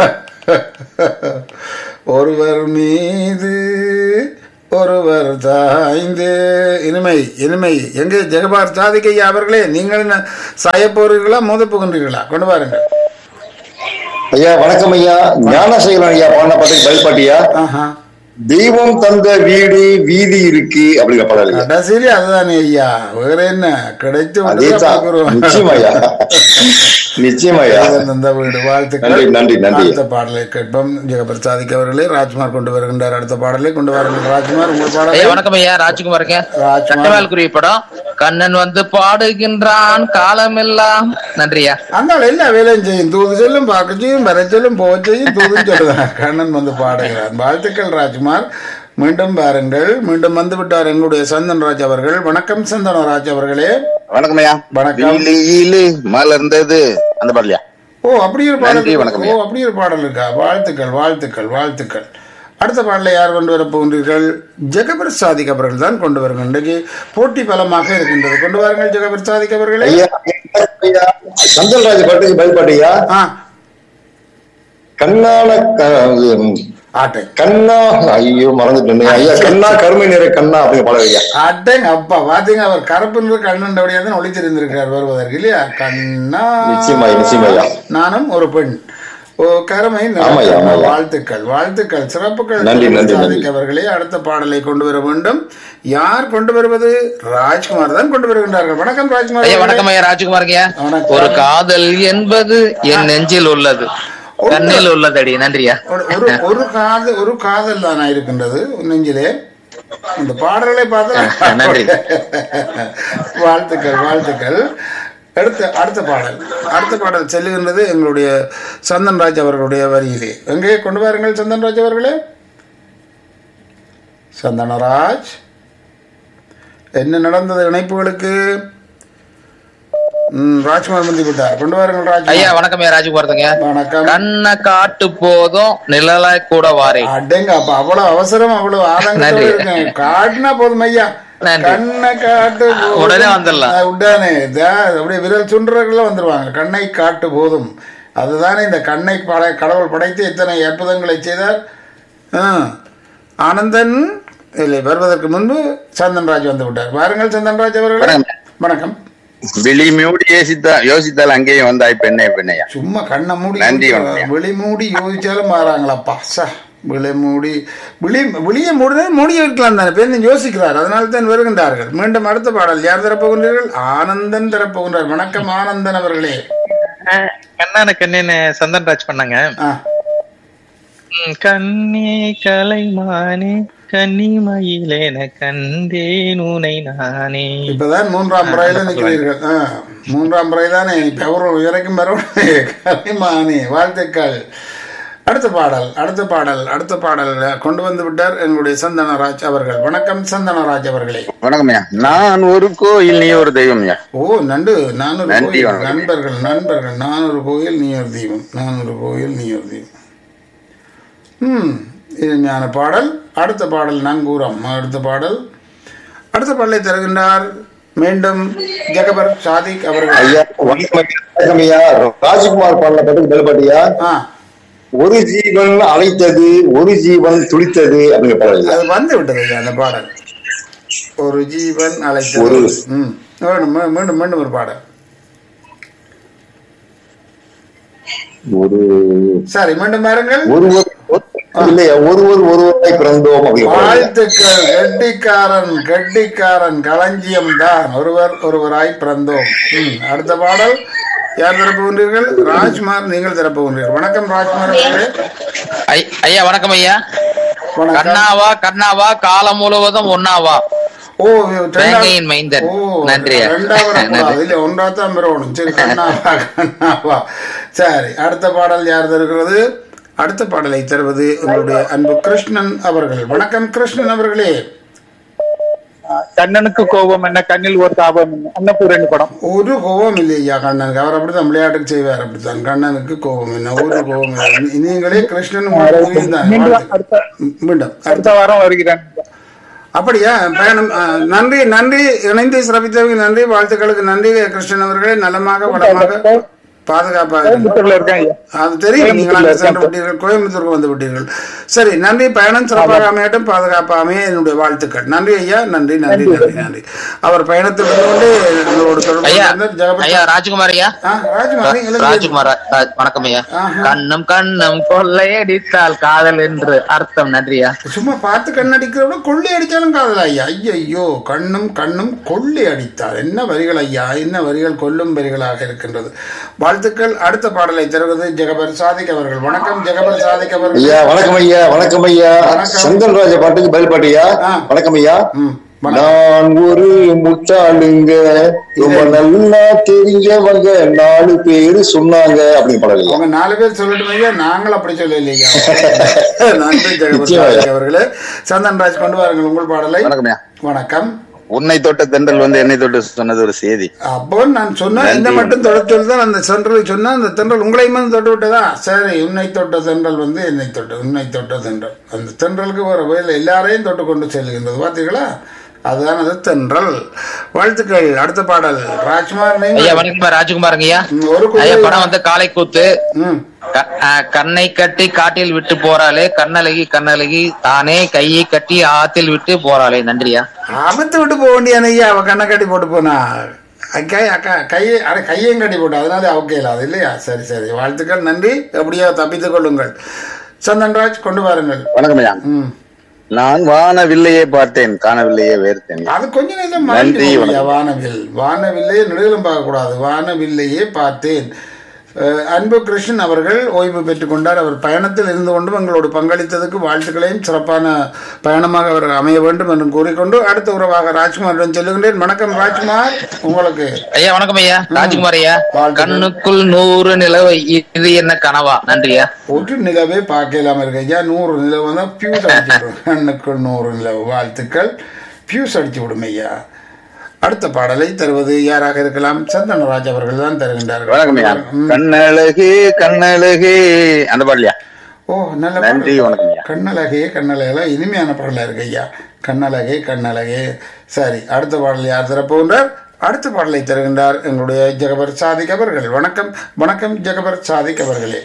ஒருவர் மீது ஒருவர் தாய்ந்து இனிமை இனிமை எங்கே ஜெகபார் சாதிக்கையா அவர்களே நீங்கள் என்ன சாய போறீர்களா மோத போகின்றீர்களா கொண்டு வாருங்கள் ஐயா வணக்கம் ஐயா ஞானசேகரன் ஐயா பாடின பாட்டுக்கு பதில் பாட்டியா ஆஹா தெய்வம் தந்த வீடு வீதி இருக்கு அப்படிங்கிற பாடல் ஐயா கடைசியில அதுதானே ஐயா வேற என்ன கிடைத்து அதே விட்டதை தான் பார்க்கிறோம். நிச்சயம் ஐயா நிச்சயம் ஐயா தேவன் தந்த வீடு வாழ்த்துக்கள் நன்றி, நன்றி, நன்றி. அடுத்த பாடலை கேட்போம் ஜெகபர் சாதிக் அவர்களே ராஜ்குமார் கொண்டு வருகின்றார் அடுத்த பாடலை கொண்டு வாருங்கள் ராஜ்குமார் உங்கள் பாடலை ஐயா வணக்கம் ஐயா ராஜ்குமார் ஐயா ராஜ்குமார். சட்டவேல்குரிய படம் கண்ணன் வந்து பாடுகின்றான் காலமெல்லாம் நன்றியா அந்த எல்லா வேலையும் செய்யும் தூது செல்லும் பார்க்க செய்யும் வர செல்லும் போக செய்யும் தூதும் சொல்லுதான் கண்ணன் வந்து பாடுகிறார் வாழ்த்துக்கள் ராஜ்குமார் மீண்டும் பாருங்கள் மீண்டும் வந்து விட்டார் எங்களுடைய சந்தன்ராஜ் அவர்கள் வணக்கம் சந்தனராஜ் அவர்களே வணக்கம் ஐயா வணக்கம். வீலியிலே மலர்ந்தது அந்த பாடலையா ஓ அப்படி ஒரு பாடல் நன்றி, வணக்கம் ஓ அப்படி ஒரு பாடல் இருக்கா வாழ்த்துக்கள் வாழ்த்துக்கள் வாழ்த்துக்கள் அடுத்த பாடலை யார் கொண்டு வரப் போகின்றீர்கள் ஜெகபர் சாதிக் அவர்கள் தான் கொண்டு வருங்கள் இன்றைக்கு போட்டி பலமாக இருக்கின்றது கொண்டு வாருங்கள் ஜெகபர் சாதிக் அவர்களே ஐயா ஐயா சந்தல்ராஜ் பாட்டுக்கு பதில் பாட்டியா ஆ கண்ணான க- ஆட்டை கண்ணா ஐயோ மறந்துட்டேன் ஐயா கண்ணா கருமை நிற கண்ணா அப்படிங்கிற பாடல் ஐயா அட்டங்க அப்பா பாத்தீங்க அவர் கருப்பு கண்ணண்டபடியா தான் ஒளித்திருந்திருக்கிறார் வருவதற்கு இல்லையா கண்ணா நிச்சயமா, நிச்சயமாய்யா. நானும் ஒரு பெண் ஓ கருமை நிற ஆமாய்யா, கண்ணா. ஆமாய்யா. வாழ்த்துக்கள் வாழ்த்துக்கள் சிறப்புகள் நன்றி, நன்றி, சாதிக் நன்றி. அவர்களே அடுத்த பாடலை கொண்டு வர வேண்டும் யார் கொண்டு வருவது ராஜ்குமார் தான் கொண்டு வருகின்றார்கள் வணக்கம் ராஜ்குமார் ஐயா அவர்களே. வணக்கம் ஐயா ராஜ்குமார் ஐயா வணக்கம். ஒரு காதல் என்பது என் நெஞ்சில் உள்ளது கண்ணில் உள்ளதடி நன்றியா ஒரு- ஒரு ஒரு காதல் ஒரு காதல் தானா இருக்கின்றது நெஞ்சிலே இந்த பாடல்களை பார்த்தா நன்றி. வாழ்த்துக்கள் வாழ்த்துக்கள் அடுத்த அடுத்த பாடல் அடுத்த பாடல் செல்லுகின்றது எங்களுடைய சந்தன்ராஜ் அவர்களுடைய வரியிலே எங்கே கொண்டு வாருங்கள் சந்தன்ராஜ் அவர்களே சந்தனராஜ் என்ன நடந்தது இணைப்புகளுக்கு ம், ராஜ்குமார் முந்தி விட்டார் கொண்டு வாருங்கள் ஐயா ராஜ்குமார் வணக்கம் ஐயா ராஜ்குமார் ஐயா வணக்கம் கண்ண காட்டு போதும் நிழலாய் கூட வாரே அடேங்க அப்ப அவ்வளவு அவசரம் அவ்வளவு ஆதங்கத்தோட நன்றி. இருக்கேன் காட்டுனா போதும் ஐயா நன்றி. கண்ணை காட்டு போதும். உடனே வந்துடலாம். அஹ் உடனே இதா, அப்படியே விரல் சுண்டுறதுக்குள்ள வந்துருவாங்க கண்ணை காட்டு போதும் அதுதானே இந்த கண்ணை பட கடவுள் படைத்து இத்தனை அற்புதங்களை செய்தார் ஆ. ஆனந்தன் இல்லை வருவதற்கு முன்பு சந்தன்ராஜ் வந்து விட்டார் வாருங்கள் சந்தன்ராஜ் அவர்கள் வணக்கம். வணக்கம் விழி மூடி யோசித்தா யோசித்தால் அங்கேயும் வந்தாய் பெண்ணே பெண்ணையா சும்மா கண்ணை மூடி நன்றி, யோசிச்சா- வணக்கம். விழி மூடி யோசிச்சாலும் மாறாங்களாப்பா சா விழி மூடி விழி விழிய மூடி மூடி இருக்கலாம் தானே பேருந்து யோசிக்கிறார் அதனால தான் வருகின்றார்கள் மீண்டும் அடுத்த பாடல் யார் தரப்போகின்றீர்கள் ஆனந்தன் தரப்போகின்றார் வணக்கம் ஆனந்தன் அவர்களே கண்ணான கண்ணேன்னு சந்தன்ராஜ் பண்ணாங்க ஆ, ம், கண்ணே கலைமானே கன்னிமயிலேன கண்டேன் உனை நானே இப்பதான் மூன்றாம் முறையில நிற்கிறீர்கள் ஆ, மூன்றாம் முறை தானே இப்ப எவரும் இறக்கும் வரவும் கலைமானி வாழ்த்துக்கள் அடுத்த பாடல் அடுத்த பாடல் அடுத்த பாடல் கொண்டு வந்து விட்டார் எங்களுடைய சந்தனராஜ் அவர்கள் வணக்கம் சந்தனராஜ் அவர்களே வணக்கம் ஐயா நான் ஒரு கோயில் நீ ஒரு தெய்வம் ஐயா ஓ நண்டு நான் ஒரு நன்றி, கோயில் வணக்கம். நண்பர்கள் நண்பர்கள் நான் ஒரு கோயில் நீ ஒரு தெய்வம் நான் ஒரு கோயில் நீ ஒரு தெய்வம் ம் இனிமையான பாடல் அடுத்த பாடல் நங்கூரம் அடுத்த பாடல் அடுத்த பாடலை தருகின்றார் மீண்டும் ஜெகபர் சாதிக் அவர்கள் ஐயா வணக்கம் ஐயா. வணக்கம் ஐயா ராஜ்குமார் பாடின பாட்டுக்கு பதில் பாட்டியா ஆ ஒரு ஜீவன் அழைத்தது ஒரு ஜீவன் துடித்தது அப்படிங்கிற பாடல் ஐயா அது வந்து விட்டது ஐயா அந்த பாடல் ஒரு ஜீவன் அழைத்தது ஒரு- ம் மீண்டும் மீ- மீண்டும் மீண்டும் ஒரு பாடல் ஒரு சரி மீண்டும் பாருங்கள் ஒருவர் இல்லையா ஒருவர் ஒருவராய் பிறந்தோம் அப்படிங்கிற பாடல் ஐயா. வாழ்த்துக்கள் கெட்டிக்காரன் கெட்டிக்காரன் களஞ்சியம் தான் ஒருவர் ஒருவராய் பிறந்தோம் ம், அடுத்த பாடல் யார் திறப்புகின்றீர்கள் ராஜ்குமார் நீங்கள் திறப்புகின்றீர்கள் வணக்கம் ராஜ்குமார் அவர்களே. ஐ- ஐயா வணக்கம் ஐயா வணக்கம் கண்ணாவா கண்ணாவா காலம் முழுவதும் ஒன்னாவா ஓ ரெண்டாவது- வேங்கையின் மைந்தன். ஓ, நன்றி. ரெண்டாவது நன்றி. கூடாது. இல்ல ஒன்றாத்தான் பெறணும் சரி கண்ணாவா கண்ணாவா சரி அடுத்த பாடல் யார் தருகிறது அடுத்த பாடலை தருவது உங்களுடைய அன்பு கிருஷ்ணன் அவர்கள் வணக்கம் கிருஷ்ணன் அவர்களே கண்ணனுக்கு கோபம் என்ன கண்ணில் ஒரு தாபம் என்ன அன்னபூரணி படம் ஒரு கோபம் இல்லை ஐயா கண்ணனுக்கு அவர் அப்படித்தான் விளையாட்டுக்கு செய்வார் அப்படித்தான் கண்ணனுக்கு கோபம் என்ன ஒரு கோபம் இல்லை நீங்களே கிருஷ்ணன் உங்களுக்கு புரியுதுதான். மீண்டும் அடுத்த மீண்டும் அடுத்த வாரம் வருகிறேன் அப்படியா பயணம் ஆ, நன்றி நன்றி இணைந்து சிறப்பித்தவங்க நன்றி வாழ்த்துக்களுக்கு நன்றி கிருஷ்ணன் அவர்களே நலமாக வளமாக பாதுகாப்பாக இருங்கள். கோயம்புத்தூர்ல இருக்கேன் ஐயா அது தெரியும் நீங்கள் அங்கே சென்று விட்டீர்கள் கோயம்புத்தூருக்கு வந்து விட்டீர்கள் சரி நன்றி பயணம் சிறப்பாக அமையட்டும் பாதுகாப்பாக அமைய என்னுடைய வாழ்த்துக்கள் நன்றி ஐயா நன்றி நன்றி நன்றி நன்றி அவர் பயணத்தில் இருந்து கொண்டு எங்களோட தொடர்பு ஐயா கொண்டிருந்தார். ஜெகபதி- ஐயா ராஜ்குமார் ஐயா ஆ, ராஜ்குமார் நீங்கள் ராஜ்குமார் ரா- ரா- வணக்கம் ஐயா ஆஹா. கண்ணம் கண்ணம் கொள்ளையடித்தால் காதல் என்று அர்த்தம் நன்றியா சும்மா பார்த்து கண்ணடிக்கிறத கொள்ளை அடிச்சாலும் காதல் ஐயா ஐயோ கண்ணும் கண்ணும் கொள்ளை அடித்தார் என்ன வரிகள் ஐயா என்ன வரிகள் கொல்லும் வரிகளாக இருக்கின்றது வாழ்த்துக்கள் அடுத்த பாடலை தருவது ஜெகபர் சாதிக் அவர்கள் வணக்கம் ஜெகபர் சாதிக் அவர்கள் ஐயா வணக்கம் ஐயா வணக்கம் ஐயா வணக்கம். செந்தல் ராஜா பாட்டுக்கு பதில் பாட்டியா ஆ. வணக்கம் ஐயா ம், வணக்கம். நான் ஒரு முட்டாளுங்க ரொம்ப நல்லா தெரிஞ்சவங்க நாலு பேரு சொன்னாங்க அப்படின்னு பாடல் ஐயா அவங்க நாலு பேர் சொல்லட்டும் ஐயா நாங்கள் அப்படி சொல்லலையா நன்றி ஜெகபர் நிச்சயம் ஐயா. சாதிக் அவர்களே சந்தன்ராஜ் கொண்டு வாருங்கள் உங்கள் பாடலை வணக்கம்யா வணக்கம் உன்னை தொட்ட தென்றல் வந்து என்னை தொட்டு சொன்னது ஒரு செய்தி அப்போ நான் சொன்னேன் இந்த மட்டும் தொட சொல்லிதான் அந்த சென்றலை சொன்னா அந்த தென்றல் உங்களையும் வந்து தொட்டு விட்டதா சரி உன்னை தொட்ட தென்றல் வந்து என்னை தொட்ட உன்னை தொட்ட தென்றல் அந்த தென்றலுக்கு வர வயல எல்லாரையும் தொட்டு கொண்டு செல்கின்றது பார்த்தீங்களா அதுதான் அது தென்றல் வாழ்த்துக்கள் அடுத்த பாடல் ராஜ்குமார் ஐயா நீங்கள் வணக்கம் ராஜ்குமாருங்க ஐயா ம், ஒரு குதிரை- ஐயா படம் வந்து காலை கூத்து ம் க- ஆ, கண்ணை கட்டி காட்டில் விட்டு போறாளே கண்ணழகி கண்ணழகி தானே கையை கட்டி ஆத்தில் விட்டு போறாளே நன்றியா அமர்த்து விட்டு போக வேண்டிய ஐயா அவ கண்ணை கட்டி போட்டு போனா கை அக்கா கையை அட கையையும் கட்டி போட்டா அதனால அவக்கே இல்லாது இல்லையா சரி சரி வாழ்த்துக்கள் நன்றி எப்படியோ தப்பித்துக் கொள்ளுங்கள் சந்தன்ராஜ் கொண்டு வாருங்கள் வணக்கம்யா ம் நான் வானவில்லையே பார்த்தேன் காணவில்லையே வேர்த்தேன் அது கொஞ்ச நேரம் நன்றி, மறந்து வணக்கம். வானவில் வானவில்லையே நெடுகிலும் பார்க்கக்கூடாது வானவில்லையே பார்த்தேன் அஹ், அன்பு கிருஷ்ணன் அவர்கள் ஓய்வு பெற்றுக் கொண்டார் அவர் பயணத்தில் இருந்து கொண்டும் எங்களோடு பங்களித்ததுக்கு வாழ்த்துக்களையும் சிறப்பான பயணமாக அவர் அமைய வேண்டும் என்று கூறிக்கொண்டு அடுத்த உறவாக ராஜ்குமாரிடம் செல்லுகின்றேன் வணக்கம் ராஜ்குமார் உங்களுக்கு ஐயா வணக்கம் ஐயா ராஜ்குமார் ஐயா வாழ்த்துக்கள். கண்ணுக்குள் நூறு நிலவு இது என்ன கனவா நன்றியா ஒரு நிலவே பார்க்கலாம் இருக்கு ஐயா நூறு நிலவு தான் பியூஸ் அடிச்சு விடும் கண்ணுக்குள் நூறு நிலவு வாழ்த்துக்கள் பியூஸ் அடிச்சு விடும் ஐயா அடுத்த பாடலை தருவது யாராக இருக்கலாம் சந்தனராஜ் அவர்கள் தான் தருகின்றார்கள் வணக்கம்யா ம். கண்ணழகு கண்ணழகு அந்த பாடலையா ஓ நல்ல நன்றி, பாடல். வணக்கம் ஐயா. கண்ணழகே கண்ணழகெல்லாம் இனிமையான பாடலா இருக்கு ஐயா கண்ணழகே கண்ணழகே சரி அடுத்த பாடல் யார் தரப்போகின்றார் அடுத்த பாடலை தருகின்றார் எங்களுடைய ஜெகபர் சாதிக் அவர்கள் வணக்கம் வணக்கம் ஜெகபர் சாதிக் அவர்களே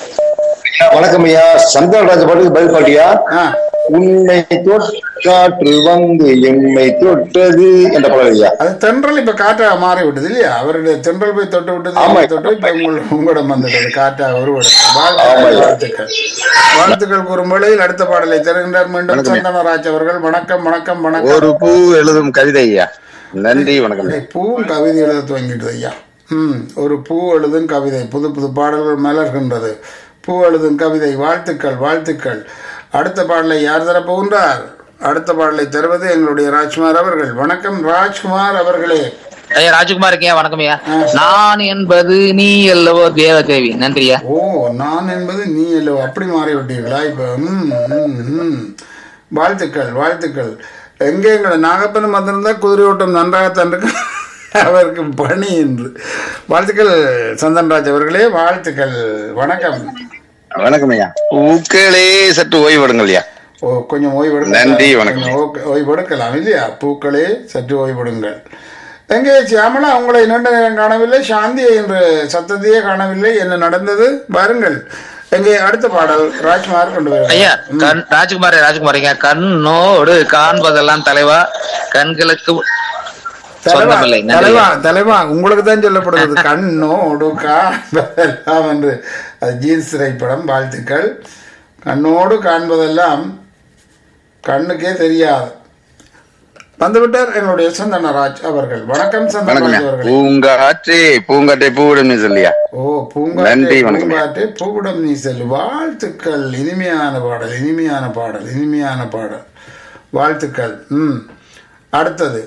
வணக்கம் ஐயா செந்தல் ராஜா பாட்டுக்கு பதில் பாட்டியா ஆ உன்னை தொற்காற்று வந்து எம்மை தொட்டது என்ற பாடல் ஐயா அது தென்றல் இப்ப காற்றாக மாறி விட்டது இல்லையா அவருடைய தென்றல் போய் தொட்டு விட்டது ஆமா. இவரை தொட்டு இப்ப உங்கள் உங்களிடம் வந்துட்டது காற்றாக உருவெடுத்து வாழ்த்துக்கள் வாழ்த்துக்கள் வாழ்த்துக்கள் கூறும் வேளையில் அடுத்த பாடலை தருகின்றார் மீண்டும் சந்தனராஜ் அவர்கள் வணக்கம் வணக்கம் வணக்கம் ஒரு பூ எழுதும் கவிதை ஐயா நன்றி வணக்கம் ஏய், பூவும் கவிதை எழுத துவங்கிட்டது ஐயா ம் ஒரு பூ எழுதும் கவிதை புது புது பாடல்கள் மலர்கின்றது பூ எழுதும் கவிதை வாழ்த்துக்கள் வாழ்த்துக்கள் அடுத்த பாடலை யார் தர போகின்றார் அடுத்த பாடலை தருவது எங்களுடைய ராஜ்குமார் அவர்கள் வணக்கம் ராஜ்குமார் அவர்களே ஐயா ராஜ்குமார் ஐயா வணக்கம் ஐயா நான் என்பது நீ அல்லவோ தேவதேவி நன்றியா ஓ நான் என்பது நீ அல்லவோ அப்படி மாறி விட்டீர்களா இப்போ ம், ம், ம். வாழ்த்துக்கள் வாழ்த்துக்கள் எங்கே எங்களை நாகப்பன் வந்திருந்தா குதிரை ஓட்டம் நன்றாகத்தான் இருக்கு அவருக்கு பணி என்று வாழ்த்துக்கள் சந்தன்ராஜ் அவர்களே வாழ்த்துக்கள் வணக்கம் வணக்கம் ஐயா பூக்களே சற்று ஓய்வெடுங்கள் ஐயா ஓ கொஞ்சம் ஓய்வெடுக்க நன்றி, வணக்கம். கொஞ்சம் ஓ- ஓய்வெடுக்கலாம் இல்லையா பூக்களே சற்று ஓய்வெடுங்கள் எங்கே சியாமலா உங்களை நீண்ட நேரம் காணவில்லை சாந்தி என்று சத்தத்தையே காணவில்லை என்ன நடந்தது வாருங்கள் எங்கே அடுத்த பாடல் ராஜ்குமார் கொண்டு ஐயா வருகிறார் கண் ராஜ்குமார் ராஜ்குமார் ஐயா கண்ணோடு காண்பதெல்லாம் தலைவா கண்களுக்கு தலைவா சொந்தமில்லை நன்றி தலைவா தலைவா உங்களுக்கு தான் சொல்லப்படுகிறது கண்ணோடு காண்பதெல்லாம் என்று அது ஜீன்ஸ் திரைப்படம் வாழ்த்துக்கள் கண்ணோடு காண்பதெல்லாம் கண்ணுக்கே தெரியாது வந்துவிட்டார் எங்களுடைய சந்தனராஜ் அவர்கள் வணக்கம் வணக்கம் சந்தனராஜ் ஐயா அவர்கள் பூங்காற்றே பூங்காற்றே பூவிடும் சொல்லியா ஓ நன்றி, பூங்காற்றே வணக்கம். பூங்காற்றே பூவிடம் நீ செல் வாழ்த்துக்கள் இனிமையான பாடல் இனிமையான பாடல் இனிமையான பாடல் வாழ்த்துக்கள் ம் அடுத்தது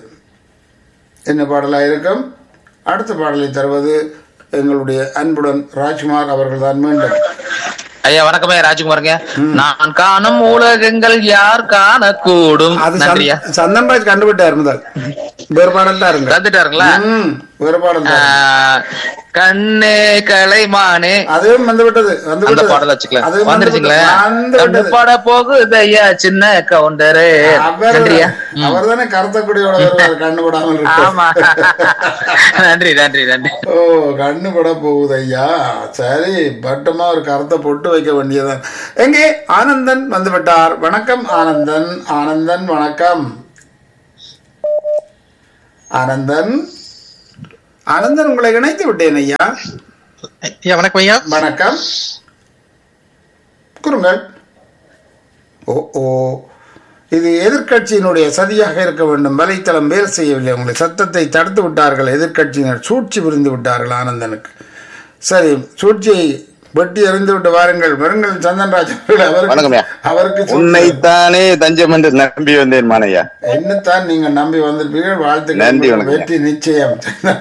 என்ன பாடலாக இருக்கும் அடுத்த பாடலை தருவது எங்களுடைய அன்புடன் ராஜ்குமார் அவர்கள் தான் மீண்டும் ஐயா வணக்கம் ஐயா ராஜ்குமாருங்க நான் காணும் உலகங்கள் யார் காணக்கூடும் அது நன்றியா சந்த்- சந்தன்ராஜ் கண்டுபிட்டார் முதல் வேறுபாடல் தான் இருங்க தந்துட்டாருங்களா ம், வேறுபாடல் தான். ஆஹ், கண்ணே கலைமானே அதுவும் வந்து விட்டது வந்து அந்த விட்டது. பாடல் வச்சுக்கலாம் அதுவும் வந்து வந்துருச்சுங்களே விட்டது. வந்து கண்ணு விட்டது. பாட போகுது ஐயா சின்ன கவுண்டரு அவர் நன்றியா அவர் தானே கருத்த குடியோட வருவார் கண்ணு படாமல் இருக்கு ஆமா நன்றி நன்றி நன்றி ஓ கண்ணு பட போகுது ஐயா சரி பட்டமா ஒரு கருத்தை பொட்டு வைக்க வேண்டியதான் எங்கே ஆனந்தன் வந்து விட்டார் வணக்கம் ஆனந்தன் ஆனந்தன் வணக்கம் ஆனந்தன் ஆனந்தன் உங்களை இணைத்து விட்டேன் ஐயா ஐயா வணக்கம் ஐயா வணக்கம் கூறுங்கள் ஓ ஓ இது எதிர்க்கட்சியினுடைய சதியாக இருக்க வேண்டும் வலைத்தளம் வேலை செய்யவில்லை உங்களை சத்தத்தை தடுத்து விட்டார்கள் எதிர்க்கட்சியினர் சூழ்ச்சி புரிந்து விட்டார்கள் ஆனந்தனுக்கு சரி சூழ்ச்சியை வெட்டி எறிந்து விட்டு வாருங்கள் வருங்கள் சந்தன்ராஜ் அவர்கள் வணக்கம் ஐயா. அவருக்கு அவருக்கு சூழ்ச்சி- உன்னைத்தானே தஞ்சம் என்று நம்பி வந்தேன் மானையா என்னத்தான் நீங்க நம்பி வந்திருப்பீர்கள் நன்றி, வாழ்த்துக்கள் வணக்கம். வெற்றி நிச்சயம்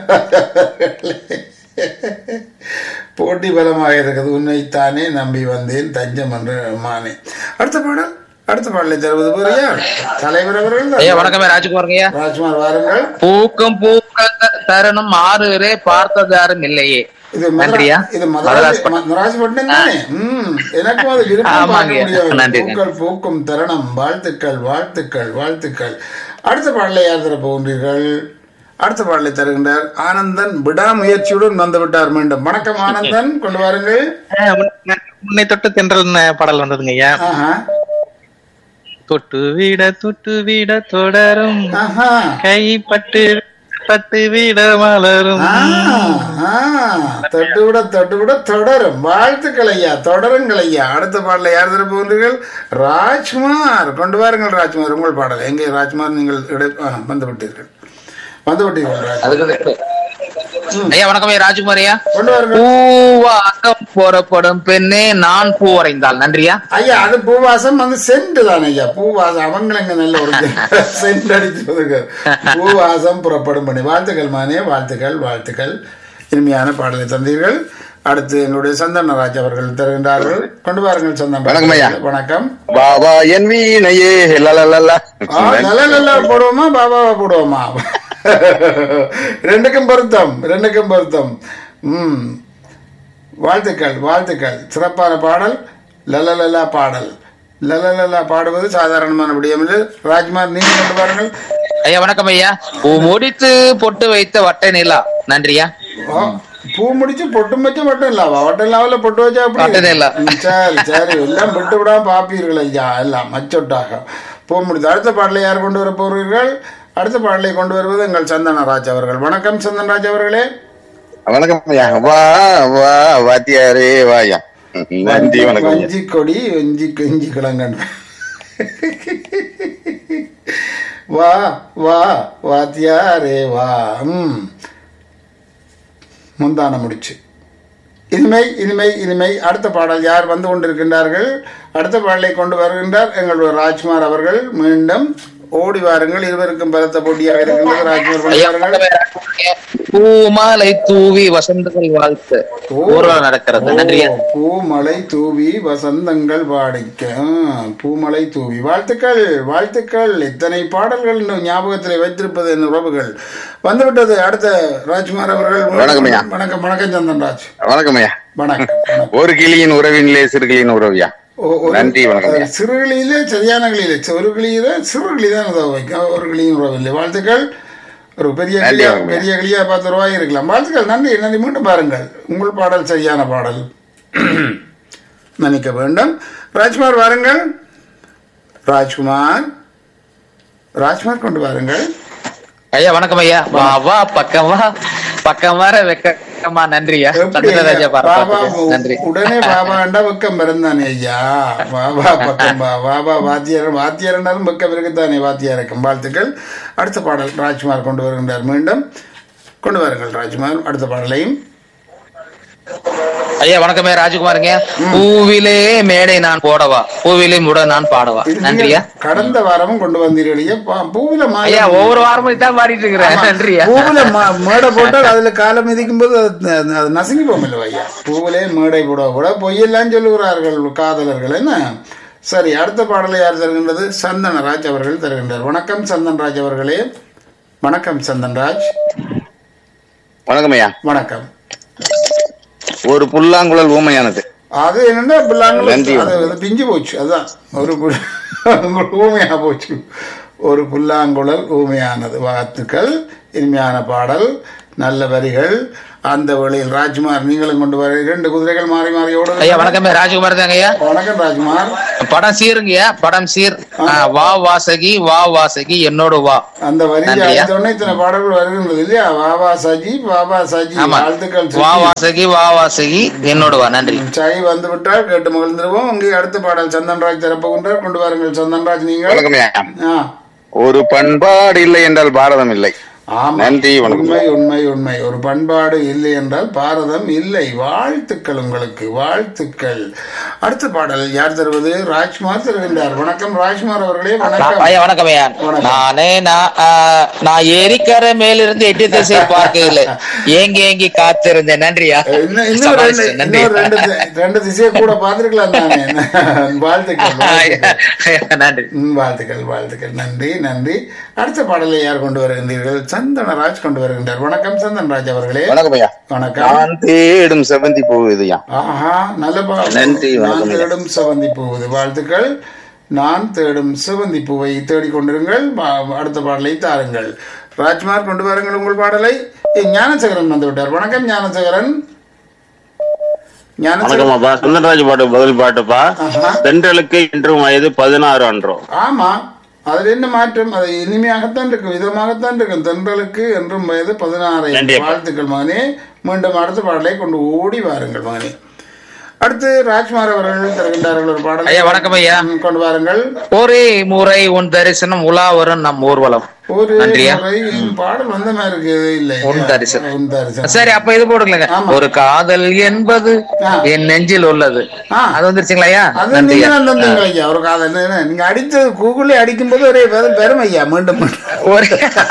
போட்டி பலமாக இருக்குது உன்னைத்தானே நம்பி வந்தேன் தஞ்சம் என்று மானே அடுத்த பாடல் அடுத்த பாடலை தருவது போறியா தலைவர் அவர்கள் ஐயா வணக்கம் ஐயா ராஜ்குமாருங்க ஐயா ராஜ்குமார் வாருங்கள் பூக்கும் பூக்க தருணம் ஆறுவரே பார்த்தது யாரும் இல்லையே இது மதுரா- நன்றியா இது மதராஸ் மதுராஜ் மதுராஜ்பட்டினம் தானே ம் எனக்கும் அது விருப்பம் ஆமாங்க. பார்க்க முடியாது நன்றி, பூக்கள் பூக்கும் தருணம் வாழ்த்துக்கள் வாழ்த்துக்கள் வாழ்த்துக்கள் அடுத்த பாடலை யார் தர போகின்றீர்கள் அடுத்த பாடலை தருகின்றார் ஆனந்தன் விடாமுயற்சியுடன் வந்து விட்டார் மீண்டும் வணக்கம் ஆனந்தன் கொண்டு வாருங்கள் ஆ, உன்னை- உன்னை தொட்டு தென்றல் பாடல் வந்ததுங்க ஐயா ஆஹா தொட்டு விட தொட்டு விட தொடரும் ஆஹா கை பட்டு பட்டு விட மலரும் ஆ, ஆ, தொட்டு விட தொட்டு விட தொடரும் வாழ்த்துக்கள் ஐயா தொடருங்கள் ஐயா அடுத்த பாடலை யார் தர போகின்றீர்கள் ராஜ்குமார் கொண்டு வாருங்கள் ராஜ்குமார் உங்கள் பாடல் எங்கே ராஜ்குமார் நீங்கள் இடை- ஆ, வந்து விட்டீர்கள் வந்து விட்டீர்கள் ராஜ்குமார் ஐயா வணக்கம் ஐயா ராஜ்குமார் ஐயா கொண்டு வாருங்கள் பூவாக்கம் போறப்படும் பெண்ணே நான் பூ வரைந்தாள் நன்றியா ஐயா அது பூவாசம் வந்து சென்ட் தான் ஐயா பூவாசம் அவங்களுக்கு நல்ல ஒரு சென்ட் அடிச்சு பூவாசம் புறப்படும் பண்ணி வாழ்த்துக்கள் மானே வாழ்த்துக்கள் வாழ்த்துக்கள் இனிமையான பாடலை தந்தீர்கள் அடுத்து எங்களுடைய சந்தனராஜ் அவர்கள் தருகின்றார்கள் கொண்டு வாருங்கள் சந்தன் வணக்கம் ஐயா. வணக்கம் வா வா என் வீணையே லலலலா. ஆ, நல்ல நல்ல போடுவோமா பாபாவா போடுவோமா ரெண்டுக்கும் பொருத்தம் ரெண்டுக்கும் பொருத்தம் ம் வாழ்த்துக்கள் வாழ்த்துக்கள் சிறப்பான பாடல் லலலலா பாடல் லலலலா பாடுவது சாதாரணமான விடயமில்லை ராஜ்குமார் நீங்கள் கொண்டு பாருங்கள் ஐயா வணக்கம் ஐயா பூ முடித்து பொட்டு வைத்த வட்டை நிலா நன்றியா ஓ, பூ முடிச்சு பொட்டு வச்சு மட்டும் இல்லாவா வட்டம் இல்லாமல பொட்டு வச்சா வட்டம் அப்படி இல்ல. ம், சரி சரி எல்லாம் விட்டு விடாம பாப்பீர்கள் ஐயா எல்லாம் மச்சொட்டாக பூ முடித்து அடுத்த பாடலை யார் கொண்டு வர போகிறீர்கள் அடுத்த பாடலை கொண்டு வருவது எங்கள் சந்தனராஜ் அவர்கள் வணக்கம் சந்தனராஜ் அவர்களே வணக்கம் ஐயா வா வா வாத்தியாரே வாயா நன்றி வணக்கம் ஐயா வஞ்சி கொடி வஞ்சி கஞ்சி கிளங்கன் வா வா வாத்தியாரே வா ம் முந்தான முடிச்சு இனிமை இனிமை இனிமை அடுத்த பாடல் யார் வந்து கொண்டிருக்கின்றார்கள் அடுத்த பாடலை கொண்டு வருகின்றார் எங்களுடைய ராஜ்குமார் அவர்கள் மீண்டும் ஓடி வாருங்கள் இருவருக்கும் பலத்த போட்டியாக இருக்கின்றது ராஜ்குமார் கொண்டு ஐயா வாருங்கள் வணக்கம் ஐயா ராஜ்குமார் ஐயா. பூமாலை தூவி வசந்தங்கள் வாழ்த்து ஊர்வலம் நடக்கிறது நன்றியா ஓ, பூமலை தூவி வசந்தங்கள் பாடிக்க ஆ, பூமலை தூவி வாழ்த்துக்கள் வாழ்த்துக்கள் இத்தனை பாடல்கள் இன்னும் ஞாபகத்தில் வைத்திருப்பது என் உறவுகள் வந்துவிட்டது அடுத்த ராஜ்குமார் அவர்கள் வணக்கம் ஐயா. வணக்கம் வணக்கம் சந்தன் ராஜ் வணக்கம் ஐயா வணக்கம் வணக்கம். ஒரு கிளியின் உறவினிலே சிறுகிளியின் உறவியா ஓ- ஒரு- நன்றி வணக்கம் ஐயா சிறு கிளியிலே சரியான கிளியிலே ஒரு கிளியில சிறு கிளி தான் உதவ வைக்கும் ஒரு கிளியும் உறவில்லை வாழ்த்துக்கள் ஒரு பெரிய நன்றி கிளியா வணக்கம். பெரிய கிளியா பத்து ரூபாய் இருக்கலாம் வாழ்த்துக்கள் நன்றி நன்றி மீண்டும் பாருங்கள் உங்கள் பாடல் சரியான பாடல் மன்னிக்க வேண்டும் ராஜ்குமார் வாருங்கள் ராஜ்குமார் ராஜ்குமார் கொண்டு வாருங்கள் ஐயா வணக்கம் ஐயா வா வா பக்கம் வா பக்கம் வர வெக்கமா நன்றியா எப்படி ஐயா? சந்திரராஜா பாபா பாராட்டு நன்றி உடனே பாபாண்டா வெக்கம் பிறந்தானே ஐயா பாபா பக்கம் பா பாபா வாத்தியார் வாத்தியார்னாலும் வெக்கம் இருக்குத்தானே வாத்தியாருக்கும் வாழ்த்துக்கள் அடுத்த பாடல் ராஜ்குமார் கொண்டு வருகின்றார் மீண்டும் கொண்டு வாருங்கள் ராஜ்குமார் அடுத்த பாடலையும் ஐயா வணக்கமே ராஜகுமாருங்க பூவிலே மேடை நான் போடவா பூவிலே முட நான் பாடவா இது நன்றியா நீங்க கடந்த வாரமும் கொண்டு வந்தீர்களே பா- பூவில மா- ஐயா ஒவ்வொரு வாரமும் இதான் பாடிட்டு இருக்கிறேன் ஆமா. நன்றியா பூவில மா- மேடை போட்டால் அதுல காலம் மிதிக்கும் போது அது அது நசுங்கி போமில்ல ஐயா பூவிலே மேடை போட கூட பொய்யெல்லாம் சொல்லுகிறார்கள் காதலர்கள் என்ன சரி அடுத்த பாடலை யார் தருகின்றது சந்தனராஜ் அவர்கள் தருகின்றார் வணக்கம் சந்தன்ராஜ் அவர்களே வணக்கம் சந்தன்ராஜ் வணக்கம் ஐயா வணக்கம் ஒரு புல்லாங்குழல் ஊமையானது அது என்னன்னா பிள்ளாங்கள் நன்றி. அது அது பிஞ்சு போச்சு அதான் ஒரு புல் ஊமையா போச்சு ஒரு புல்லாங்குழல் ஊமையானது வாழ்த்துக்கள் இனிமையான பாடல் நல்ல வரிகள் அந்த வழியில் ராஜ்குமார் நீங்களும் கொண்டு வர இரண்டு குதிரைகள் மாறி மாறி ஓடுது ஐயா வணக்கமே ராஜகுமார் தாங்க ஐயா வணக்கம் ராஜ்குமார் படம் சீருங்கய்யா படம் சீர் ஆ, வா வாசகி வா வாசகி என்னோட வா அந்த வரி நன்றியா. அடுத்த உடனே இத்தனை பாடல்கள் வருகின்றது இல்லையா வாபா சஜி பாபா சஜி ஆமா வாழ்த்துக்கள் வா சஜி. வாசகி வா வாசகி என்னோட வா நன்றி சாய் வந்து விட்டால் கேட்டு மகிழ்ந்துருவோம் உங்க அடுத்த பாடல் சந்தன்ராஜ் திறப்புகின்றார் கொண்டு வாருங்கள் சந்தன்ராஜ் நீங்கள் வணக்கம் ஐயா ஆ ஒரு பண்பாடு இல்லை என்றால் பாரதம் இல்லை ஆமா நன்றி, வணக்கம். உண்மை உண்மை உண்மை ஒரு பண்பாடு இல்லை என்றால் பாரதம் இல்லை வாழ்த்துக்கள் உங்களுக்கு வாழ்த்துக்கள் அடுத்த பாடல் யார் தருவது ராஜ்குமார் தருகின்றார் வணக்கம் ராஜ்குமார் அவர்களே வணக்கம் ஐயா வணக்கம் ஐயா வணக்கம். நானே நான் ஆ, நான் ஏரிக்கரை மேலிருந்து எட்டு திசை பார்க்கவில்லை ஏங்கி ஏங்கி காத்திருந்தேன் நன்றியா இன்னும் இன்னும் ரெண்டு சமாளிச்சிட்டேன். நன்றி இன்னும் ரெண்டு தி- ரெண்டு திசையை கூட பார்த்திருக்கலாம் தானே வாழ்த்துக்கள் வாழ்த்துக்கள். நன்றி ம், வாழ்த்துக்கள் வாழ்த்துக்கள் நன்றி நன்றி அடுத்த பாடலை யார் கொண்டு வருகின்றீர்கள் சந்தனராஜ் கொண்டு வருகின்றார் வணக்கம் சந்தனராஜ் அவர்களே வணக்கம் ஐயா வணக்கம் நான் தேடும் செவந்தி பூ இதுயா ஆஹா நல்ல பாடல் நன்றி, நான் வணக்கம் ஐயா. தேடும் செவந்தி பூவது வாழ்த்துக்கள் நான் தேடும் செவந்தி பூவை தேடிக்கொண்டிருங்கள் வா- அடுத்த பாடலை தாருங்கள் ராஜ்குமார் கொண்டு வாருங்கள் உங்கள் பாடலை ஏ, ஞானசேகரன் வந்து விட்டார் வணக்கம் ஞானசேகரன் வணக்கம் ஞானசேகரன் அப்பா சுந்தரராஜ் பாட்டு பதில் பாட்டுப்பா ஆஹா. தென்றலுக்கு இன்றும் வயது பதினாறு அன்றோம் ஆமா அதுல என்ன மாற்றம் அது இனிமையாகத்தான் இருக்கும் விதமாகத்தான் இருக்கும் தென்றலுக்கு என்றும் வயது பதினாறு நன்றி அப்பா. வாழ்த்துக்கள் மகனே மீண்டும் அடுத்த பாடலை கொண்டு ஓடி வாருங்கள் மகனே அடுத்து ராஜ்குமார் அவர்கள் தருகின்றார்கள் ஒரு பாடல் ஐயா வணக்கம் ஐயா ம், கொண்டு வாருங்கள் ஒரே முறை உன் தரிசனம் உலா வரும் நம் ஊர்வலம் ஒரு நன்றியா. முறை பாடல் வந்த மாதிரி இருக்கு இல்லை உன் தரிசனம். உன் தரிசனம் சரி அப்ப இது போடுங்களேங்க ஆமா. ஒரு காதல் என்பது ஆ. என் நெஞ்சில் உள்ளது ஆ. அது வந்துருச்சுங்களா ஐயா அது நன்றி நீங்க ஐயா. தான் தந்தீங்க ஐயா ஒரு காதல் என்ன, நீங்க அடித்தது கூகுளே அடிக்கும் போது ஒரே பெரும் பெருமை ஐயா மீண்டும் மீண்டும். ஒரே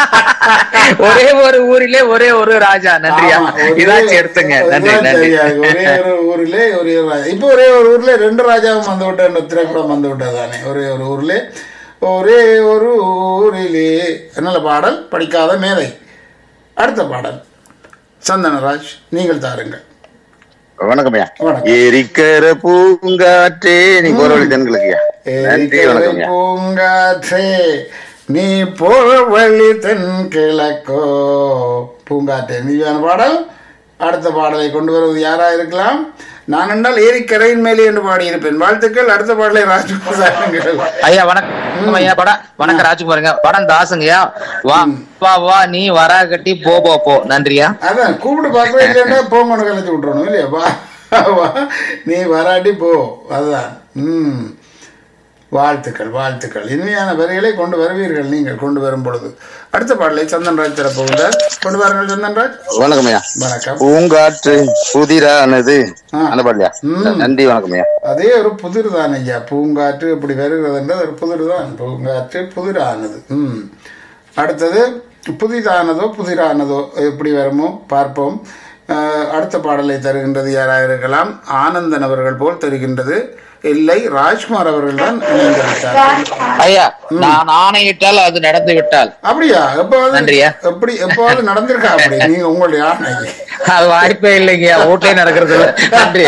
ஒரே ஒரு ஊரிலே ஒரே ஒரு ராஜா நன்றியா ஆமா, ஒரே- இதாச்சும் எடுத்துங்க நன்றி இதுதான் நன்றி சரியா இருக்கு. ஒரே ஒரு ஊர்ல ஒரே ஒரு ராஜா இப்போ ஒரே ஒரு ஊர்ல ரெண்டு ராஜாவும் வந்து விட்ட திரைப்படம் வந்து விட்டது தானே ஒரே ஒரு ஊர்ல ஒரே ஒரு ஊரிலே நல்ல பாடல் படிக்காத மேதை அடுத்த பாடல் சந்தனராஜ் நீங்கள் தாருங்கள் வணக்கம் ஐயா வணக்கம். எரிக்கிற பூங்காற்றே நீ போற வழி தென்களுக்கு ஐயா நன்றி ஏரிக்கரை வணக்கம் ஐயா பூங்காற்றே நீ போற வழி தென் கிழக்கோ பூங்காற்றே நீயான பாடல் அடுத்த பாடலை கொண்டு வருவது யாரா இருக்கலாம் நான் என்றால் ஏரிக்கரையின் மேலே என்று பாடியிருப்பேன் வாழ்த்துக்கள் அடுத்த பாடலை ராஜ்குமார் சாருங்கள். ஐயா வணக்கம் ஐயா படம் வணக்கம் ராஜ்குமாருங்க படம் தாசுங்கய்யா வா வா வா நீ வரா கட்டி போ போ போ நன்றியா அதான் கூப்பிட்டு பார்க்கவே இல்லைன்னா போங்கன்னு கலைச்சு விட்டுறணும் இல்லையா வா வா நீ வராட்டி போ அதுதான் ம் வாழ்த்துக்கள் வாழ்த்துக்கள் இனிமையான வரிகளை கொண்டு வருவீர்கள் நீங்கள் கொண்டு வரும் பொழுது அடுத்த பாடலை சந்தன்ராஜ் திறப்புகிறார் கொண்டு வாருங்கள் சந்தன்ராஜ் வணக்கம் ஐயா வணக்கம் பூங்காற்று புதிரானது ஆ. அந்த பாடலையா ம். நன்றி வணக்கம் ஐயா அதே ஒரு புதிர் தான் ஐயா பூங்காற்று இப்படி வருகிறது என்றது ஒரு புதிர் தான் பூங்காற்று புதிரானது ம் அடுத்தது புதிதானதோ புதிரானதோ எப்படி வருமோ பார்ப்போம் அஹ், அடுத்த பாடலை தருகின்றது யாராக இருக்கலாம் ஆனந்தன் அவர்கள் போல் தருகின்றது இல்லை ராஜ்குமார் அவர்கள் தான் இணைந்து விட்டார் ஐயா நான் ஆணையிட்டால் அது நடந்து விட்டால் அப்படியா எப்போது நன்றியா. எப்படி எப்போது நடந்திருக்கா அப்படி நீங்க உங்களுடைய ஆணை அது வாய்ப்பே இல்லைங்கய்யா வீட்லயே நடக்கிறது இல்ல நன்றி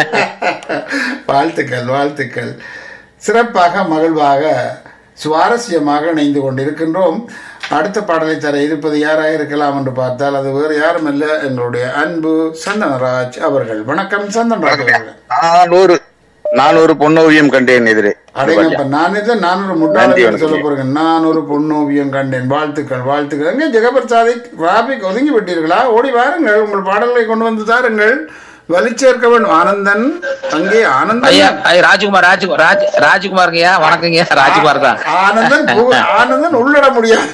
வாழ்த்துக்கள் வாழ்த்துக்கள் சிறப்பாக மகிழ்வாக சுவாரஸ்யமாக இணைந்து கொண்டிருக்கின்றோம் அடுத்த பாடலை தர இருப்பது யாராக இருக்கலாம் என்று பார்த்தால் அது வேறு யாரும் அல்ல எங்களுடைய அன்பு சந்தனராஜ் அவர்கள் வணக்கம் சந்தனராஜ் அவர்கள் நான் ஒரு நான் ஒரு பொன்னோவியம் கண்டேன் எதிரே அடையப்ப நான் இதை நான் ஒரு நன்றி, முட்டாள வணக்கம். சொல்ல போறேன் நான் ஒரு பொன்னோவியம் கண்டேன் வாழ்த்துக்கள் வாழ்த்துக்கள் எங்கே ஜெகபர் சாதிக் ராபிக் ஒதுங்கி விட்டீர்களா ஓடி வாருங்கள் உங்கள் பாடல்களை கொண்டு வந்து தாருங்கள் வலிச்சேர்க்க வேண்டும் ஆனந்தன் அங்கே ஆனந்தன் ஐயா ஐயா, ராஜ்குமார் ராஜ் ராஜ் ராஜ்குமாருங்கய்யா வணக்கங்க ராஜ்குமார் தான் ஆனந்தன் பு- ஆனந்தன் உள்ளிட முடியாது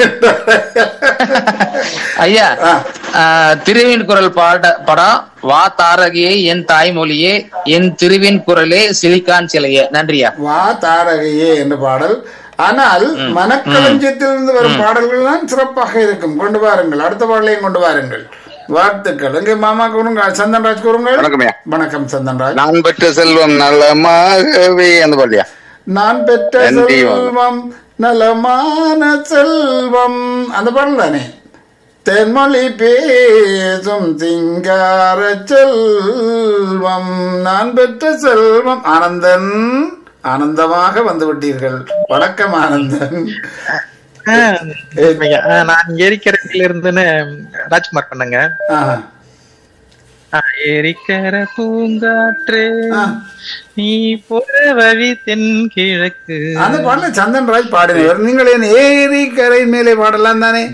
ஐயா ஆ. ஆ, திருவின் குரல் பாட படம் வா தாரகியே என் தாய்மொழியே என் திருவின் குரலே சிலிக்கான் சிலையே நன்றியா வா தாரகையே என்ற பாடல் ஆனால் மனக்களஞ்சியத்திலிருந்து வரும் பாடல்கள் தான் சிறப்பாக இருக்கும் கொண்டு வாருங்கள் அடுத்த பாடலையும் கொண்டு வாருங்கள் வாழ்த்துக்கள் எங்கே மாமா கூறுங்க சந்தன்ராஜ் கூறுங்கள் வணக்கம் ஐயா. வணக்கம் சந்தன்ராஜ் நான் பெற்ற செல்வம் நலமாகவே அந்த பாடலையா நான் பெற்ற நன்றி, செல்வம் நலமான செல்வம் அந்த பாடல் தானே தென்மொழி பேசும் சிங்கார செல்வம் நான் பெற்ற செல்வம் ஆனந்தன் ஆனந்தமாக வந்து விட்டீர்கள் வணக்கம் ஆனந்தன் ஆ, ஐயா, ஆ, நான் ஏரிக்கரையில இருந்துன்னு ராஜ்குமார் பண்ணங்க ஆஹா. ஏரிக்கர பூங்காற்று ஆ. நீ போற வழி தென் கிழக்கு அந்த பாடல சந்தன் ராஜ் பாடினவர் நீங்கள் என் ஏரி கரை மேலே பாடலாம் தானே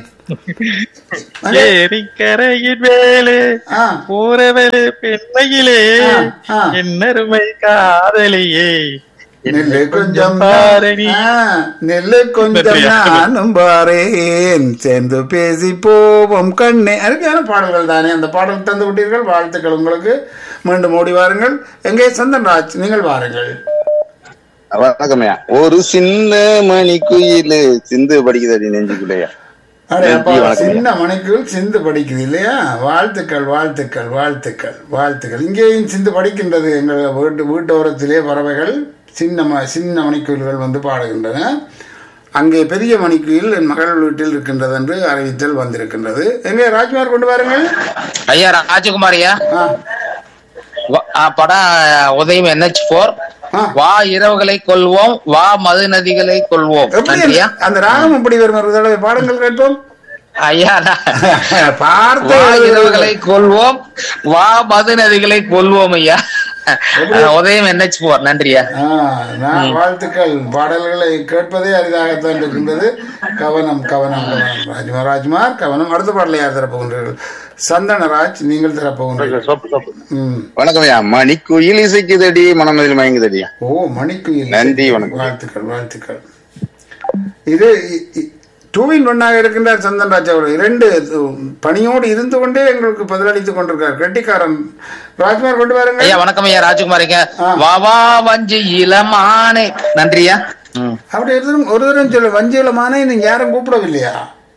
ஏரிக்கரையின் மேலே ஆ. போறவரு பெண்மையிலே ஆ, ஆ. என்னருமை காதலியே நெல்லு கொஞ்சம் பாரணி ஆ, நெல்லு கொஞ்சம் நானும் பாரேன் சேர்ந்து பேசி போவோம் கண்ணே அருமையான பாடல்கள் தானே அந்த பாடல் தந்து விட்டீர்கள் வாழ்த்துக்கள் உங்களுக்கு மீண்டும் ஓடி வாருங்கள் எங்கே சந்தன்ராஜ் நீங்கள் வாருங்கள் வணக்கம் ஐயா ஒரு சின்ன மணி குயில் சிந்து படிக்குது நெஞ்சுக்குள்ளையா அடே அப்பா, நன்றி, வணக்கம். சின்ன மணிக்குள் சிந்து படிக்குது இல்லையா வாழ்த்துக்கள் வாழ்த்துக்கள் வாழ்த்துக்கள் வாழ்த்துக்கள் இங்கேயும் சிந்து படிக்கின்றது எங்கள் வீட்டு வீட்டோரத்திலே பறவைகள் சின்ன ம சின்ன மணிக்குயில்கள் வந்து பாடுகின்றன அங்கே பெரிய மணிக்குயில் என் மகள் வீட்டில் இருக்கின்றது என்று அறிவித்தல் வந்திருக்கின்றது எங்கே ராஜ்குமார் கொண்டு வாருங்கள் ஐயா ராஜகுமார் ஐயா ஆ, வ- ஆ, படம் உதயம் என்ஹெச் போர் ஆ. வா இரவுகளை கொள்வோம் வா மது நதிகளை கொள்வோம் எப்படி நன்றியா அந்த- அந்த ராகம் எப்படி வரும் ஒரு தடவை பாடங்கள் கேட்போம் ஐயா நான் பார்த்து வா இரவுகளை கொள்வோம் வா மது நதிகளை கொள்வோம் ஐயா உதயம் என்ஹெச் போர் நன்றியா ஆ, நான் வாழ்த்துக்கள் பாடல்களை கேட்பதே அரிதாகத்தான் இருக்கின்றது கவனம் கவனம் கவனம் ராஜ்குமார் ராஜ்குமார் கவனம் அடுத்த பாடலை யார் தரப்போகின்றீர்கள் சந்தனராஜ் நீங்கள் தரப்போகின்றீர்கள் ம். வணக்கம் ஐயா மணிக்குயில் இசைக்குதடி மனமதில் மயங்குதடியா ஓ மணிக்குயில் நன்றி, வணக்கம். வாழ்த்துக்கள் வாழ்த்துக்கள் இது இ- இ- டூவின் ஒன்னாக இருக்கின்றார் சந்தன்ராஜ் அவர்கள் இரண்டு உம், பணியோடு இருந்து கொண்டே எங்களுக்கு பதிலளித்துக் கொண்டிருக்கார் கெட்டிக்காரன் ராஜ்குமார் கொண்டு வாருங்கள் ஐயா வணக்கம் ஐயா ராஜகுமார் ஐயா ஆ. வா வா வஞ்சி இளமானே நன்றியா ம். அப்படி இருந்தாலும் ஒரு தரம் சொல்ல வஞ்சியலமான நீங்க யாரும் கூப்பிடவில்லையா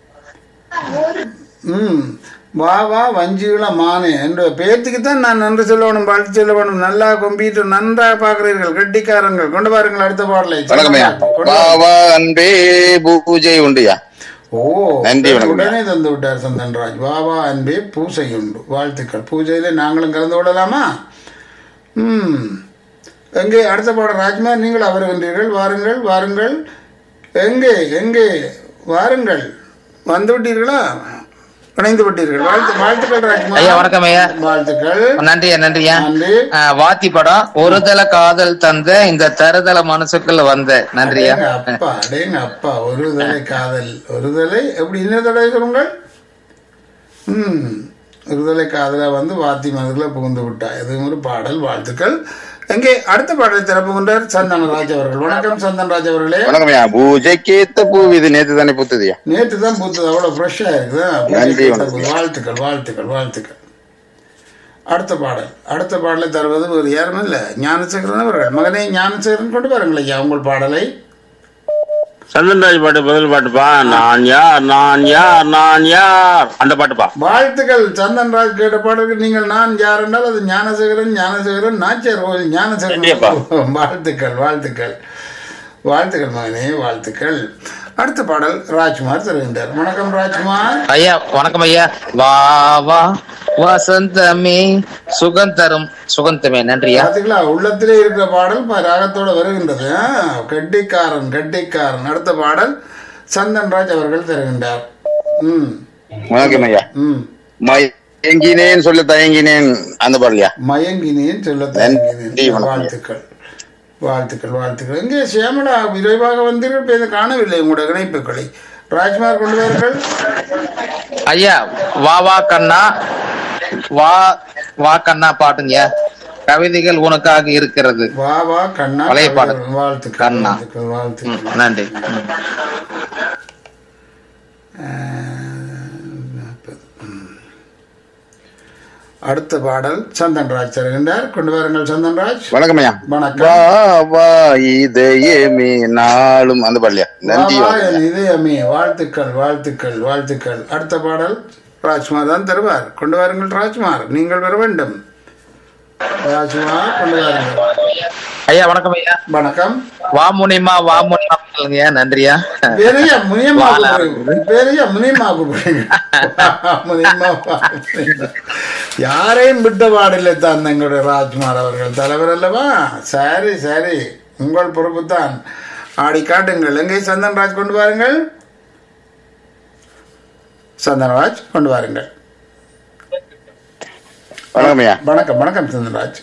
ம் வா வா வஞ்சியுள மானே என்ற பேர்த்துக்கு தான் நான் நன்றி சொல்ல வேணும் வாழ்த்து சொல்ல வேணும் நல்லா கம்ப்யூட்டர் நன்றாக பார்க்கிறீர்கள் கெட்டிக்காரங்கள் கொண்டு வாருங்கள் அடுத்த பாடலை வணக்கம் ஐயா கொண்டு வா வாருங்கள். வா அன்பே பூஜை உண்டுயா ஓ நன்றி, வணக்கம். உடனே தந்து விட்டார் சந்தன்ராஜ் வா வா அன்பே பூசை உண்டு வாழ்த்துக்கள் பூஜையில நாங்களும் கலந்து விடலாமா ம் எங்கே அடுத்த பாடம் ராஜ்குமார் நீங்கள் வருகின்றீர்கள் வாருங்கள் வாருங்கள் எங்கே எங்கே வாருங்கள் வந்து விட்டீர்களா இணைந்து விட்டீர்கள் வாழ்த்து வாழ்த்துக்கள் ராஜ்குமார் ஐயா வணக்கம் ஐயா வாழ்த்துக்கள் நன்றியா நன்றியா நன்றி ஆ, வாத்தி படம் ஒருதல காதல் தந்த இந்த தருதல மனசுக்குள்ள வந்த நன்றியா அடேங்க அப்பா அடேங்க அப்பா ஒரு தலை காதல் ஒரு தலை எப்படி இன்னொரு தடவை சொல்லுங்கள் ம் ஒரு தலை காதலா வந்து வாத்தி மதுல புகுந்து விட்டா இது ஒரு பாடல் வாழ்த்துக்கள் எங்கே அடுத்த பாடலை திறப்புகின்றார் சந்தனராஜ் அவர்கள் வணக்கம் சந்தன்ராஜ் அவர்களே வணக்கம் ஐயா பூஜைக்கேத்த பூ இது நேத்து தானே பூத்துதியா நேற்று தான் பூத்தது அவ்வளவு ஃப்ரெஷ்ஷா இருக்குதா நன்றி, வணக்கம். வாழ்த்துக்கள் வாழ்த்துக்கள் வாழ்த்துக்கள் அடுத்த பாடல் அடுத்த பாடலை தருவது ஒரு யாரும் இல்ல ஞானசேகரன் அவர்கள் மகனே ஞானசேகரன் கொண்டு பாருங்கள் ஐயா உங்கள் பாடலை சந்தன்ராஜ் பாட்டு பதில் பாட்டுப்பா நான் யார் நான் யார் நான் யார் அந்த பாட்டுப்பா வாழ்த்துக்கள் சந்தன்ராஜ் கேட்ட பாடலுக்கு நீங்கள் நான் யார் என்றால் அது ஞானசேகரன் ஞானசேகரன் நாச்சியார் கோவில் கண்டிப்பா. ஞானசேகரன் வாழ்த்துக்கள் வாழ்த்துக்கள் வாழ்த்துக்கள் மகனே வாழ்த்துக்கள் அடுத்த பாடல் ராஜ்குமார் தருகின்றார் வணக்கம் ராஜ்குமார் ஐயா வணக்கம் ஐயா வா வா வசந்தமே சுகம் தரும் சுகந்தமே நன்றியா பாத்தீங்களா உள்ளத்திலே இருக்கிற பாடல் ப- ராகத்தோட வருகின்றது ஆ, கெட்டிக்காரன் கெட்டிக்காரன் அடுத்த பாடல் சந்தன்ராஜ் அவர்கள் தருகின்றார் ம் வணக்கம் ஐயா ம் மயங்கினேன் சொல்ல தயங்கினேன் அந்த பாடலையா மயங்கினேன் சொல்ல நன்றி, தயங்கினேன் வணக்கம். வாழ்த்துக்கள் வாழ்த்துக்கள் வாழ்த்துக்கள் எங்கே சியாமலா விரைவாக வந்தீர்கள் இப்ப இதை காணவில்லை உங்களுடைய இணைப்புகளை ராஜ்குமார் கொண்டு வாருங்கள் ஐயா வா வா கண்ணா வா வா கண்ணா பாட்டுங்க கவிதைகள் உனக்காக இருக்கிறது வா வா கண்ணா பழைய பாடல். வாழ்த்துக்கள் கண்ணா. வாழ்த்துக்கள் வாழ்த்துக்கள் ம், நன்றி ம். அடுத்த பாடல் சந்தன்ராஜ் தருகின்றார் கொண்டு வாருங்கள் சந்தன்ராஜ் வணக்கம் ஐயா வணக்கம். வா வா இதயமே நாளும் அந்த பாடலையா நன்றி வா, வா, வணக்கம் ஐயா. என் இதயமே வாழ்த்துக்கள் வாழ்த்துக்கள் வாழ்த்துக்கள் அடுத்த பாடல் ராஜ்குமார் தான் தருவார் கொண்டு வாருங்கள் ராஜ்குமார் நீங்கள் வர வேண்டும் ராஜ்குமார் கொண்டு வாருங்கள் ஐயா வணக்கம் ஐயா வணக்கம் வா முனிமா வா முனிமா சொல்லுங்கய்யா நன்றியா பெரிய முனியம்மா வாலா. கூப்பிடுறீங்க பெரிய முனியம்மா கூப்பிடுறீங்க முனியம்மா வா, முனியம்மா. யாரையும் விட்ட பாடில்லை தான் எங்களுடைய ராஜ்குமார் அவர்கள் தலைவர் அல்லவா சரி சரி உங்கள் பொறுப்பு தான் ஆடி காட்டுங்கள் எங்கே சந்தன்ராஜ் கொண்டு வாருங்கள் சந்தன்ராஜ் கொண்டு வாருங்கள் வணக்கம் ஐயா வணக்கம் வணக்கம் சந்தன்ராஜ்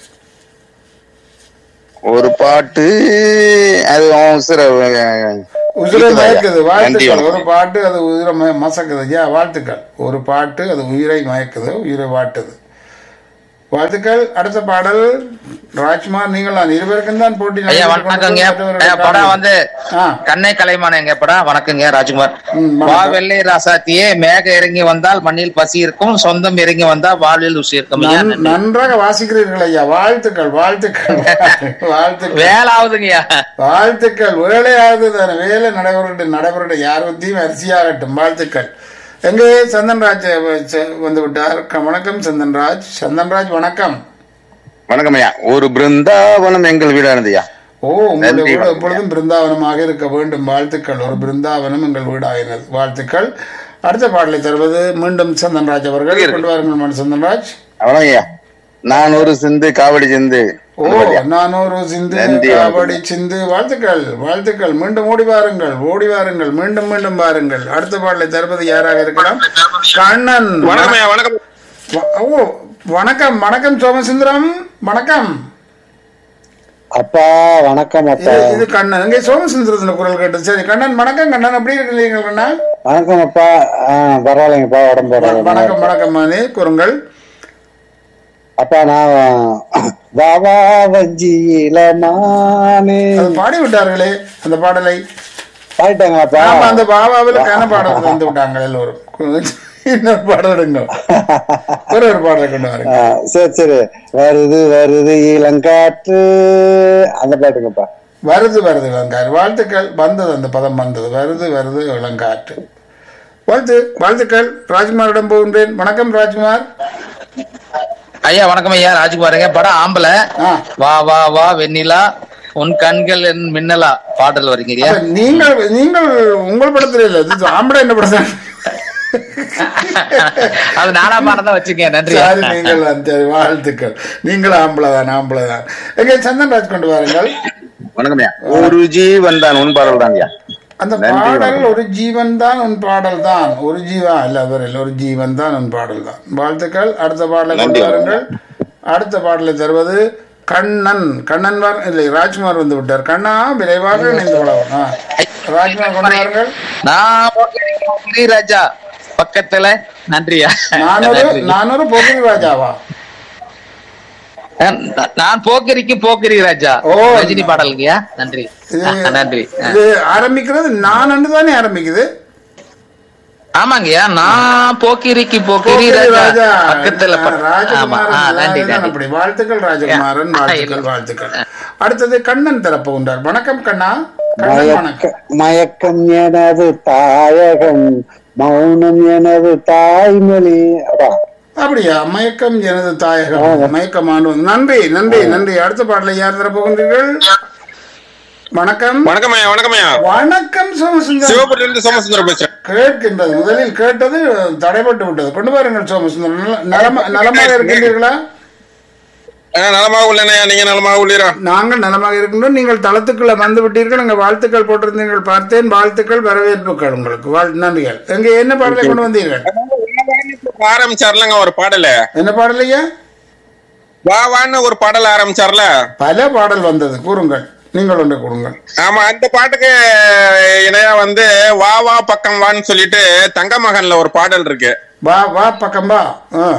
ஒரு பாட்டு அது உசுர உயிரை மயக்குது நன்றி வாழ்த்துக்கள் ஒரு வணக்கம் பாட்டு அது உயிரை மய- மசக்குது ஐயா வாழ்த்துக்கள் ஒரு பாட்டு அது உயிரை மயக்குது உயிரை வாட்டுது வாழ்த்துக்கள் அடுத்த பாடல் ராஜ்குமார் நீங்கள் நான் இருவருக்கும் தான் போட்டி ஐயா நடத்திக் வணக்கங்க கொண்டிருக்கிறோம். ஐயா, படம் வந்து ஆ. கண்ணை கலைமான எங்க படம் வணக்கங்க ராஜ்குமார் ம், வணக்கம். வா வெள்ளை ராசாத்தியே மேக இறங்கி வந்தால் மண்ணில் பசி இருக்கும் சொந்தம் இறங்கி வந்தால் வாழ்வில் ருசி இருக்கும் ஐயா நன்- நன்றி. நன்றாக வாசிக்கிறீர்கள் ஐயா வாழ்த்துக்கள் வாழ்த்துக்கள் வாழ்த்துக்கள் வேலை ஆகுதுங்கய்யா வாழ்த்துக்கள் வேலையாவது தானே வேலை நடைபெறட்டும் நடைபெறட்டும் யார் பத்தியும் அரிசியாகட்டும் வாழ்த்துக்கள் எங்கே சந்தன்ராஜ் ச- வந்து விட்டார் க- வணக்கம் சந்தன்ராஜ் சந்தன்ராஜ் வணக்கம் வணக்கம் ஐயா ஒரு பிருந்தாவனம் எங்கள் வீடானது ஐயா ஓ உங்களுடைய நன்றி, வீடு வணக்கம். எப்பொழுதும் பிருந்தாவனமாக இருக்க வேண்டும் வாழ்த்துக்கள் ஒரு பிருந்தாவனம் எங்கள் வீடாகிறது வாழ்த்துக்கள் அடுத்த பாடலை தருவது மீண்டும் சந்தன்ராஜ் அவர்கள் கொண்டு வாருங்கள் மணி சந்தன்ராஜ் வணக்கம் ஐயா நான் ஒரு சிந்து காவடி சிந்து ஓ நானூறு சிந்து நன்றி, கபடி சிந்து வாழ்த்துக்கள் வாழ்த்துக்கள் மீண்டும் ஓடி வாருங்கள் ஓடி வாருங்கள் மீண்டும் மீண்டும் வாருங்கள் அடுத்த பாடலை தருவது யாராக இருக்கலாம் கண்ணன் வணக்கம் ஐயா வணக்கம் வ- ஓ வணக்கம் வணக்கம் சோமசுந்தரம் வணக்கம் அப்பா வணக்கம் அப்பா இது இது கண்ணன் இங்கே சோமசுந்தரத்தின் குரல் கேட்டு சரி கண்ணன் வணக்கம் கண்ணன் எப்படி இருக்கிறீங்க கண்ணன் வணக்கம் அப்பா ஆ, பரவாயில்லைங்கப்பா உடம்பு வ- பரவாயில்லைங்க. வணக்கம் வணக்கம் மானே கூறுங்கள் அப்பா நான் வாவா வஞ்சியில மானே அது பாடி விட்டார்களே அந்த பாடலை பாடிட்டாங்களாப்பா ஆமா அந்த பாபாவில் கன பாடல் வந்து விட்டாங்க எல்லோரும் இன்னொரு பாடல் எடுங்க ஒரு ஒரு பாடலை கொண்டு வாருங்க ஆ, சரி சரி வருது வருது இளங்காற்று அந்த பாட்டுங்கப்பா வருது வருது இளங்காற்று வாழ்த்துக்கள் வந்தது அந்த பதம் வந்தது வருது வருது இளங்காற்று வாழ்த்து வாழ்த்துக்கள் ராஜ்குமாரிடம் போகின்றேன் வணக்கம் ராஜ்குமார் ஐயா வணக்கம் ஐயா ராஜ்குமாருங்க படம் ஆம்பளை ஆ. வா வா வா வெண்ணிலா உன் கண்கள் என் மின்னலா பாடல் வரீங்க ஐயா அப்ப நீங்கள் நீங்கள் உங்கள் படத்துல இல்ல இது ஆம்பளை என்ன படம் அது நானா பாடம் தான் வச்சுக்கேன் நன்றி சரி நீங்கள் தான் சரி வாழ்த்துக்கள் நீங்கள் ஆம்பளை தான் ஆம்பளை தான் எங்க சந்தன்ராஜ் கொண்டு வாருங்கள் வணக்கம் ஐயா ஒரு ஜீவன் தான் உன் பாடல் தான் ஐயா அந்த நன்றி, பாடல் வணக்கம். ஒரு ஜீவன் தான் உன் பாடல் தான் ஒரு ஜீவா இல்ல அவர் இல்ல ஒரு ஜீவன் தான் உன் பாடல் தான் வாழ்த்துக்கள் அடுத்த பாடலை கொண்டு நன்றி, வாருங்கள் அடுத்த பாடலை தருவது கண்ணன் கண்ணன் வார் இல்லை ராஜ்குமார் வந்து விட்டார் கண்ணா விரைவாக இணைந்து கொள்ளவும் ஆ. ராஜ்குமார் கொண்டு வாருங்கள் நான் போக்கிரி ராஜா பக்கத்துல நன்றியா நானூறு நன்றி. நானூறு போகிரி ராஜாவா நான் போக்கிரிக்கு போக்கிரி ராஜா ஓ. ரஜினி பாடலுங்கய்யா நன்றி இது- நன்றி இது ஆரம்பிக்கிறது நான் அன்று தானே ஆரம்பிக்குது ஆமாங்கய்யா நான் போக்கிரிக்கு போக்கிரி போக்கிரி ராஜா ராஜா பக்கத்துல ப- ஆமா ராஜகுமாரன் ஆ, நன்றி அதுதான் நன்றி அப்படி வாழ்த்துக்கள் ராஜகுமாரன் ஆ, வாழ்த்துக்கள் இல்ல. வாழ்த்துக்கள் அடுத்தது கண்ணன் தரப்பு உண்டார் வணக்கம் கண்ணா கண்ணன் வணக்கம் மயக்க மயக்கம் எனது தாயகம் மௌனம் எனது தாய்மொழி அப்பா அப்படியா மயக்கம் எனது தாயகம் மயக்கமான நன்றி நன்றி நன்றி அடுத்த பாடலை யார் தர போகின்றீர்கள் வணக்கம் வணக்கம் ஐயா வணக்கம் ஐயா வணக்கம் சோமசுந்தரம் சிவபுரியில இருந்து சோமசுந்தரம் பேசுறேன் கேட்கின்றது முதலில் கேட்டது தடைபட்டு விட்டது கொண்டு வாருங்கள் சோமசுந்தரம் நல- நலமா நலமாக இருக்கின்றீர்களா ஆ, நலமாக உள்ளேன் நீங்க நலமாக உள்ளீரா நாங்கள் நலமாக இருக்கின்றோம் நீங்கள் தளத்துக்குள்ள வந்து விட்டீர்கள் அங்க வாழ்த்துக்கள் போட்டிருந்தீர்கள் பார்த்தேன் வாழ்த்துக்கள் வரவேற்புகள் உங்களுக்கு வாழ் நன்றிகள் எங்க என்ன பாடலை கொண்டு வந்தீர்கள் ஆரம்பிச்சார்லங்க ஒரு பாடல என்ன பாடலையா வா வான்னு ஒரு பாடல் ஆரம்பிச்சார்ல பல பாடல் வந்தது கூறுங்கள் நீங்கள் ஒன்று கூறுங்கள் ஆமா அந்த பாட்டுக்கு இணையா வந்து வா வா பக்கம் வான்னு சொல்லிட்டு தங்க மகன்ல ஒரு பாடல் இருக்கு வா வா பக்கம் வா ஆ,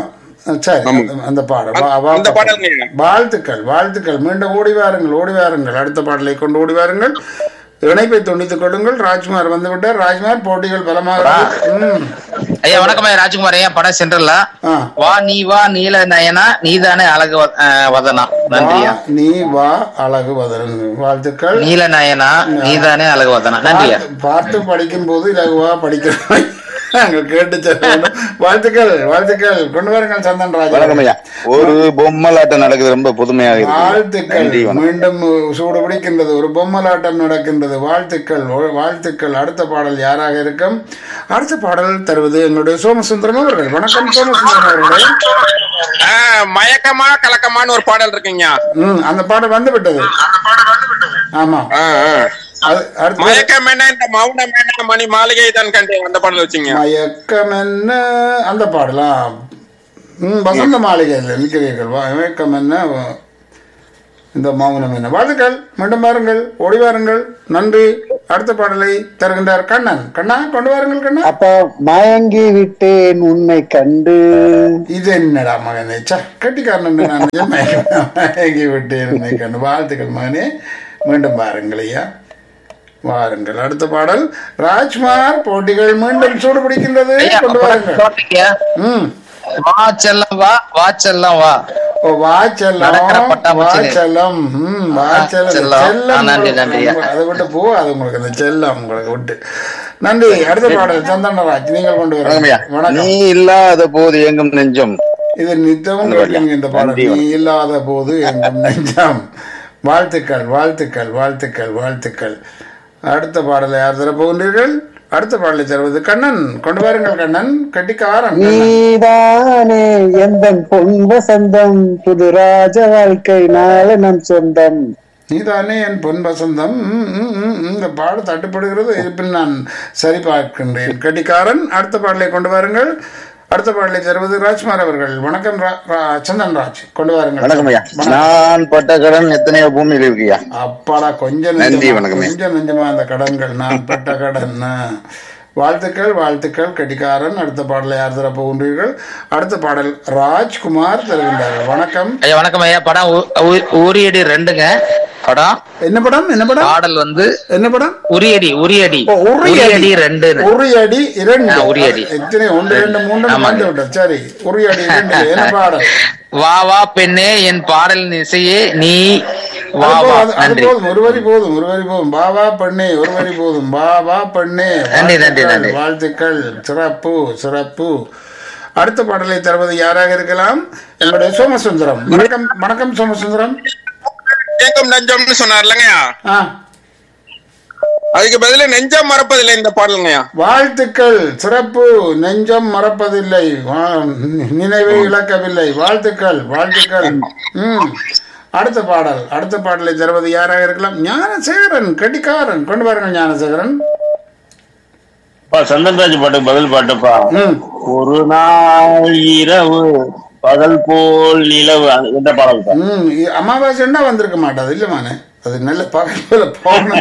சரி ஆமா. அந்த- அந்த பாடல் வா- வா- அந்த பாடல்ங்க. வாழ்த்துக்கள் வாழ்த்துக்கள் மீண்டும் ஓடி வாருங்கள் ஓடி வாருங்கள் அடுத்த பாடலை கொண்டு ஓடி வாருங்கள் இணைப்பை துண்டித்துக் கொள்ளுங்கள் ராஜ்குமார் வந்து விட்டார் ராஜ்குமார் போட்டிகள் பலமாக ம். ஐயா வணக்கம் ஐயா ராஜ்குமார் ஐயா படம் சென்றல ஆ. வா நீ வா நீல நயனா நீதானே அழகு வ- அஹ், வதனா நன்றியா வா, நீ வா அழகு வதரன் வாழ்த்துக்கள் நீல நயனா நீதானே அழகு வதனா நன்றியா பார்த்து- பார்த்து படிக்கும் போது இலகுவா படிக்கிறோம் நாங்கள் கேட்டு செல்ல வேண்டும். வாழ்த்துக்கள் வாழ்த்துக்கள் கொண்டு வாருங்கள் சந்தன் ராஜா வணக்கம் ஐயா ஒரு பொம்மலாட்டம் நடக்குது ரொம்ப புதுமையாக இருக்கு வாழ்த்துக்கள் நன்றி வணக்கம் மீண்டும் சூடு பிடிக்கின்றது ஒரு பொம்மலாட்டம் நடக்கின்றது வாழ்த்துக்கள் ஓ- வாழ்த்துக்கள் அடுத்த பாடல் யாராக இருக்கும் அடுத்த பாடல் தருவது எங்களுடைய சோமசுந்தரம் அவர்கள் வணக்கம் சோமசுந்தரம் அவர்களே ஆ, மயக்கமா கலக்கமான்னு ஒரு பாடல் இருக்குங்க ம் அந்த பாடல் வந்து விட்டது ஆமா ஆ, ஆ. அது அடுத்து மயக்கம் என்ன இந்த மௌனம் என்ன மணி மாளிகை தான் கண்டேன் அந்த பாடல் வச்சுங்க மயக்கம் என்ன அந்த பாடலா ம் வசந்த மாளிகையில் நிற்கிறீர்கள் வா- மயக்கம் என்ன வ- இந்த மௌனம் என்ன வாழ்த்துக்கள் மீண்டும் வாருங்கள் ஓடி வாருங்கள் நன்றி அடுத்த பாடலை தருகின்றார் கண்ணன் கண்ணா கொண்டு வாருங்கள் கண்ணா அப்ப மயங்கி விட்டேன் உன்னை கண்டு இது என்னடா மகனே ச கட்டிக்காரன் நான் நிஜம் மயக்கம் மயங்கி விட்டேன் என்னை கண்டு வாழ்த்துக்கள் மகனே மீண்டும் வாருங்கள் ஐயா வாருங்கள் அடுத்த பாடல் ராஜ்குமார் போட்டிகள் மீண்டும் சூடு பிடிக்கின்றது ஐயா கொண்டு படம் வாருங்கள் போட்டீங்க ம் வா செல்லம் வா வா செல்லம் வா ஓ வாச்செல்லம் நடக்கிற பட்டாம்பூச்சிலே. வாச்செல்லம் ம் வாச்செல்லம் செல்லம். செல்லம் ஆ, நன்றி, உங்களுக்கு- நன்றி. உங்களுக்கு- அதை விட்டு போ அது உங்களுக்கு அந்த செல்லம் உங்களுக்கு விட்டு நன்றி அடுத்த பாடல் சந்தனராஜ் நீங்கள் கொண்டு வணக்கம் ஐயா வரீங்க நீ வணக்கம் இல்லாத போது எங்கும் நெஞ்சம் இது நித்தமும் அந்த பாடல். கேட்பீங்க இந்த பாடல் நன்றி, நீ இல்லாத போது எங்கும் நெஞ்சம் வாழ்த்துக்கள் வாழ்த்துக்கள் வாழ்த்துக்கள் வாழ்த்துக்கள் அடுத்த பாடலை யார் தர போகின்றீர்கள் அடுத்த பாடலை தருவது கண்ணன் கொண்டு வாருங்கள் கண்ணன் கட்டிக்காரன் கண்ணன். நீதானே எந்த பொன் வசந்தம் புது ராஜ வாழ்க்கை நாள நம் சொந்தம் நீதானே என் பொன் வசந்தம் ம், ம், ம், ம். இந்த பாடு தட்டுப்படுகிறது இருப்பின் நான் சரி பார்க்கின்றேன் கட்டிக்காரன் அடுத்த பாடலை கொண்டு வாருங்கள் அடுத்த பாடலை தருவது ராஜ்குமார் அவர்கள் வணக்கம் ரா- ரா- சந்தன் ராஜ் கொண்டு வாருங்கள் வணக்கம் ஐயா நான் பட்ட கடன் எத்தனையோ பூமியில் இருக்குயா அப்பாடா கொஞ்சம் நன்றி, நெஞ்சமா, வணக்கமே. கொஞ்சம் நெஞ்சமா அந்த கடன்கள் நான் பட்ட கடன் ஆ. வாழ்த்துக்கள் வாழ்த்துக்கள் கட்டிக்காரன் அடுத்த பாடலை யார் தர போகின்றீர்கள் அடுத்த பாடல் ராஜ்குமார் தருகின்றார் வணக்கம் ஐயா வணக்கம் ஐயா படம் ஊ- ஊ- உரியடி ரெண்டுங்க படம் என்ன படம் என்ன படம் பாடல் வந்து என்ன படம் உரியடி உரியடி ஓ, உரியடி. உரியடி ரெண்டு உரியடி இரண்டு ஆ, உரியடி. எத்தனை ஒன்று ரெண்டு மூன்று ஆமாங்க. வந்து விட்டது சரி உரியடி இரண்டு என்ன பாடல் வா வா பெண்ணே என் பாடலின் இசையே நீ வா அது வா போதும், அது நன்றி போதும் ஒரு வரி போதும் ஒரு வரி போதும் பாபா பண்ணே ஒரு வரி போதும் பாபா பண்ணே நன்றி, நன்றி, வாழ்த்துக்கள், நன்றி. வாழ்த்துக்கள் சிறப்பு சிறப்பு அடுத்த பாடலை தருவது யாராக இருக்கலாம் என்னுடைய சோமசுந்தரம் வணக்கம் வணக்கம் சோமசுந்தரம் எங்கும் நெஞ்சம்னு சொன்னார்லங்கய்யா ஆ அதுக்கு பதிலா நெஞ்சம் மறப்பதில்லை இந்த பாடலுங்கய்யா வாழ்த்துக்கள் சிறப்பு நெஞ்சம் மறப்பதில்லை வா- நினைவை இழக்கவில்லை வாழ்த்துக்கள் வாழ்த்துக்கள் ம் அடுத்த பாடல் அடுத்த பாடலை தருவது யாராக இருக்கலாம் ஞானசேகரன் கடிகாரன் கொண்டு வாருங்கள் ஞானசேகரன் பா சந்தன்ராஜ் பாட்டுக்கு பதில் பாட்டுப்பா ம் ஒரு நாள் இரவு பகல் போல் நிலவு அது எந்த பாடல் தான் ம் இ- அமாவாசைன்னா வந்திருக்க மாட்டாது இல்லமானே அது நல்ல பகல் போல போன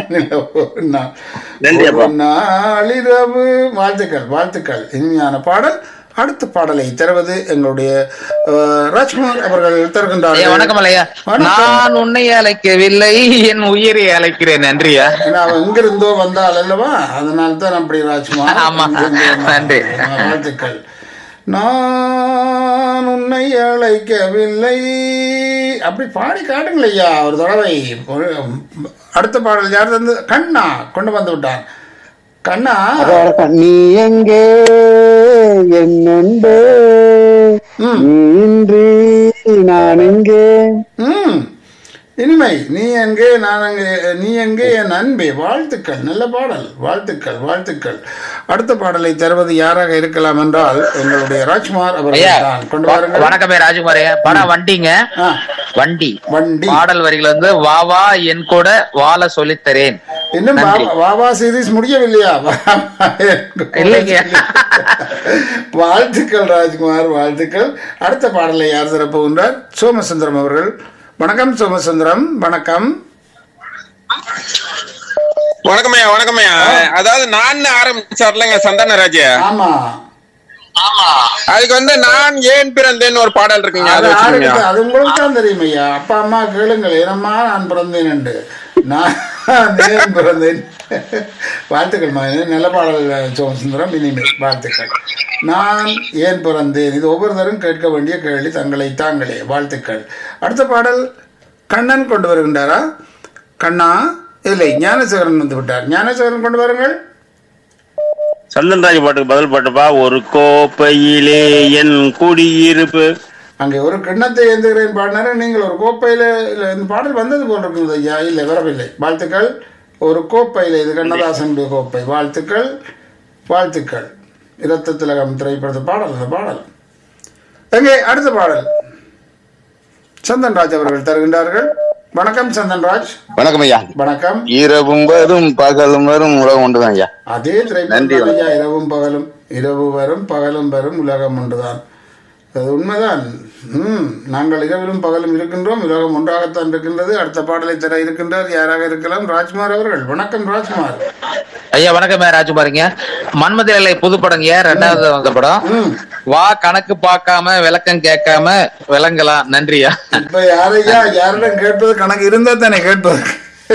நன்றி அப்பா. நாளிரவு வாழ்த்துக்கள் வாழ்த்துக்கள் இனிமையான பாடல் அடுத்த பாடலை தருவது எங்களுடைய அஹ், ராஜ்குமார் அவர்கள் ஐயா தருகின்றார்கள் வணக்கம் ஐயா வணக்கம். நான் உன்னை அழைக்கவில்லை என் உயிரை அழைக்கிறேன் நன்றியா ஏன்னா அவன் எங்கிருந்தோ வந்தால் அல்லவா அதனால தான் அப்படி ராஜ்குமார் ஆமா. எங்கிருந்தோ வந்தான். நன்றி. ஆ, வாழ்த்துக்கள் நான் உன்னை அழைக்கவில்லை அப்படி பாடி காட்டுங்கள் ஐயா ஒரு தடவை ஒரு- அடுத்த பாடல் யார் தந்து கண்ணா கொண்டு வந்து விட்டான் கண்ணா அதோட நீ எங்கே என் அன்பே நீ இன்றி நான் எங்கே ம் இனிமை நீ எங்கே நான் அங்கே நீ எங்கே என் அன்பே வாழ்த்துக்கள் நல்ல பாடல் வாழ்த்துக்கள் வாழ்த்துக்கள் அடுத்த பாடலை தருவது யாராக இருக்கலாம் என்றால் எங்களுடைய ராஜ்குமார் ஐயா அவர்கள் தான் கொண்டு வாருங்கள் வணக்கம் ஐயா ராஜகுமார் ஐயா படம் வண்டிங்க ஆ, வண்டி வண்டி பாடல் வரிகள் வந்து வா வா என் கூட வாழ சொல்லித்தரேன் இன்னும் நன்றி. வா- வாவா சீரீஸ் முடியவில்லையா இல்லைங்க. வாழ்த்துக்கள் ராஜ்குமார் வாழ்த்துக்கள் அடுத்த பாடலை யார் தரப்போகின்றார் சோமசுந்தரம் அவர்கள் வணக்கம் சோமசுந்தரம் வணக்கம் வணக்கம்யா வணக்கம்யா அதாவது நான் ஆரம்பிச்சார்லங்க சந்தானராஜ் ஆமா அதுக்கு வந்து நான் ஏன் பிறந்தேன்னு ஒரு பாடல் இருக்குங்க அது அது யாருக்கு வச்சுக்கோங்க தெ- அது உங்களுக்கு தான் தெரியும் ஐயா அப்பா அம்மா கேளுங்கள் ஏனம்மா நான் பிறந்தேன் என்று நான் ஏன் பிறந்தேன் வாழ்த்துக்கள் மகனே நல்ல பாடல் சோமசுந்தரம் இனிமேல் வாழ்த்துக்கள் நான் ஏன் பிறந்தேன் இது ஒவ்வொருத்தரும் கேட்க வேண்டிய கேள்வி தங்களை தாங்களே வாழ்த்துக்கள் அடுத்த பாடல் கண்ணன் கொண்டு வருகின்றாரா கண்ணா இல்லை ஞானசேகரன் வந்து விட்டார் ஞானசேகரன் கொண்டு வாருங்கள் சந்தன்ராஜ் பாட்டுக்கு பதில் பாட்டுப்பா ஒரு கோப்பையிலே என் குடியிருப்பு அங்கே ஒரு கிண்ணத்தை ஏந்துகிறேன் பாடினாரு நீங்கள் ஒரு கோப்பையில இல்ல இந்த பாடல் வந்தது போல் இருக்குது ஐயா இல்லை வரவில்லை வாழ்த்துக்கள் ஒரு கோப்பையில இது கண்ணதாசனுடைய கோப்பை வாழ்த்துக்கள் வாழ்த்துக்கள் இரத்த திலகம் திரைப்படத்து பாடல் அந்த பாடல் எங்கே அடுத்த பாடல் சந்தன்ராஜ் அவர்கள் தருகின்றார்கள் வணக்கம் சந்தன்ராஜ் வணக்கம் ஐயா வணக்கம் இரவும் வரும் பகலும் வரும் உலகம் ஒன்றுதான் ஐயா அதே நன்றி, திரைப்படம் ஐயா இரவும் பகலும் இரவு வரும் பகலும் வரும் உலகம் ஒன்றுதான் அது உண்மைதான் ம் நாங்கள் இரவிலும் பகலும் இருக்கின்றோம் உலகம் ஒன்றாகத்தான் இருக்கின்றது அடுத்த பாடலை தர இருக்கின்றார் யாராக இருக்கலாம் ராஜ்குமார் அவர்கள் வணக்கம் ராஜ்குமார் ஐயா வணக்கம் ராஜ்குமாருங்க மன்மதிலை புது படங்க ரெண்டாவது வந்த படம் வா கணக்கு பார்க்காம விளக்கம் கேட்காம விளங்கலாம் நன்றியா இப்ப யாரையா யாரிடம் கேட்பது கணக்கு இருந்தா தானே கேட்பது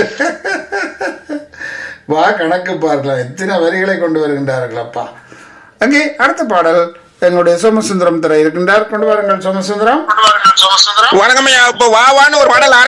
வா கணக்கு பார்க்கலாம் எத்தனை வரிகளை கொண்டு வருகின்றார்கள் அப்பா அங்கே அடுத்த பாடல் எங்களுடைய சோமசுந்தரம் தர இருக்கின்றார் கொண்டு வாருங்கள் சோமசுந்தரம் வணக்கம் ஐயா இப்ப வா வான்னு ஒரு பாடல்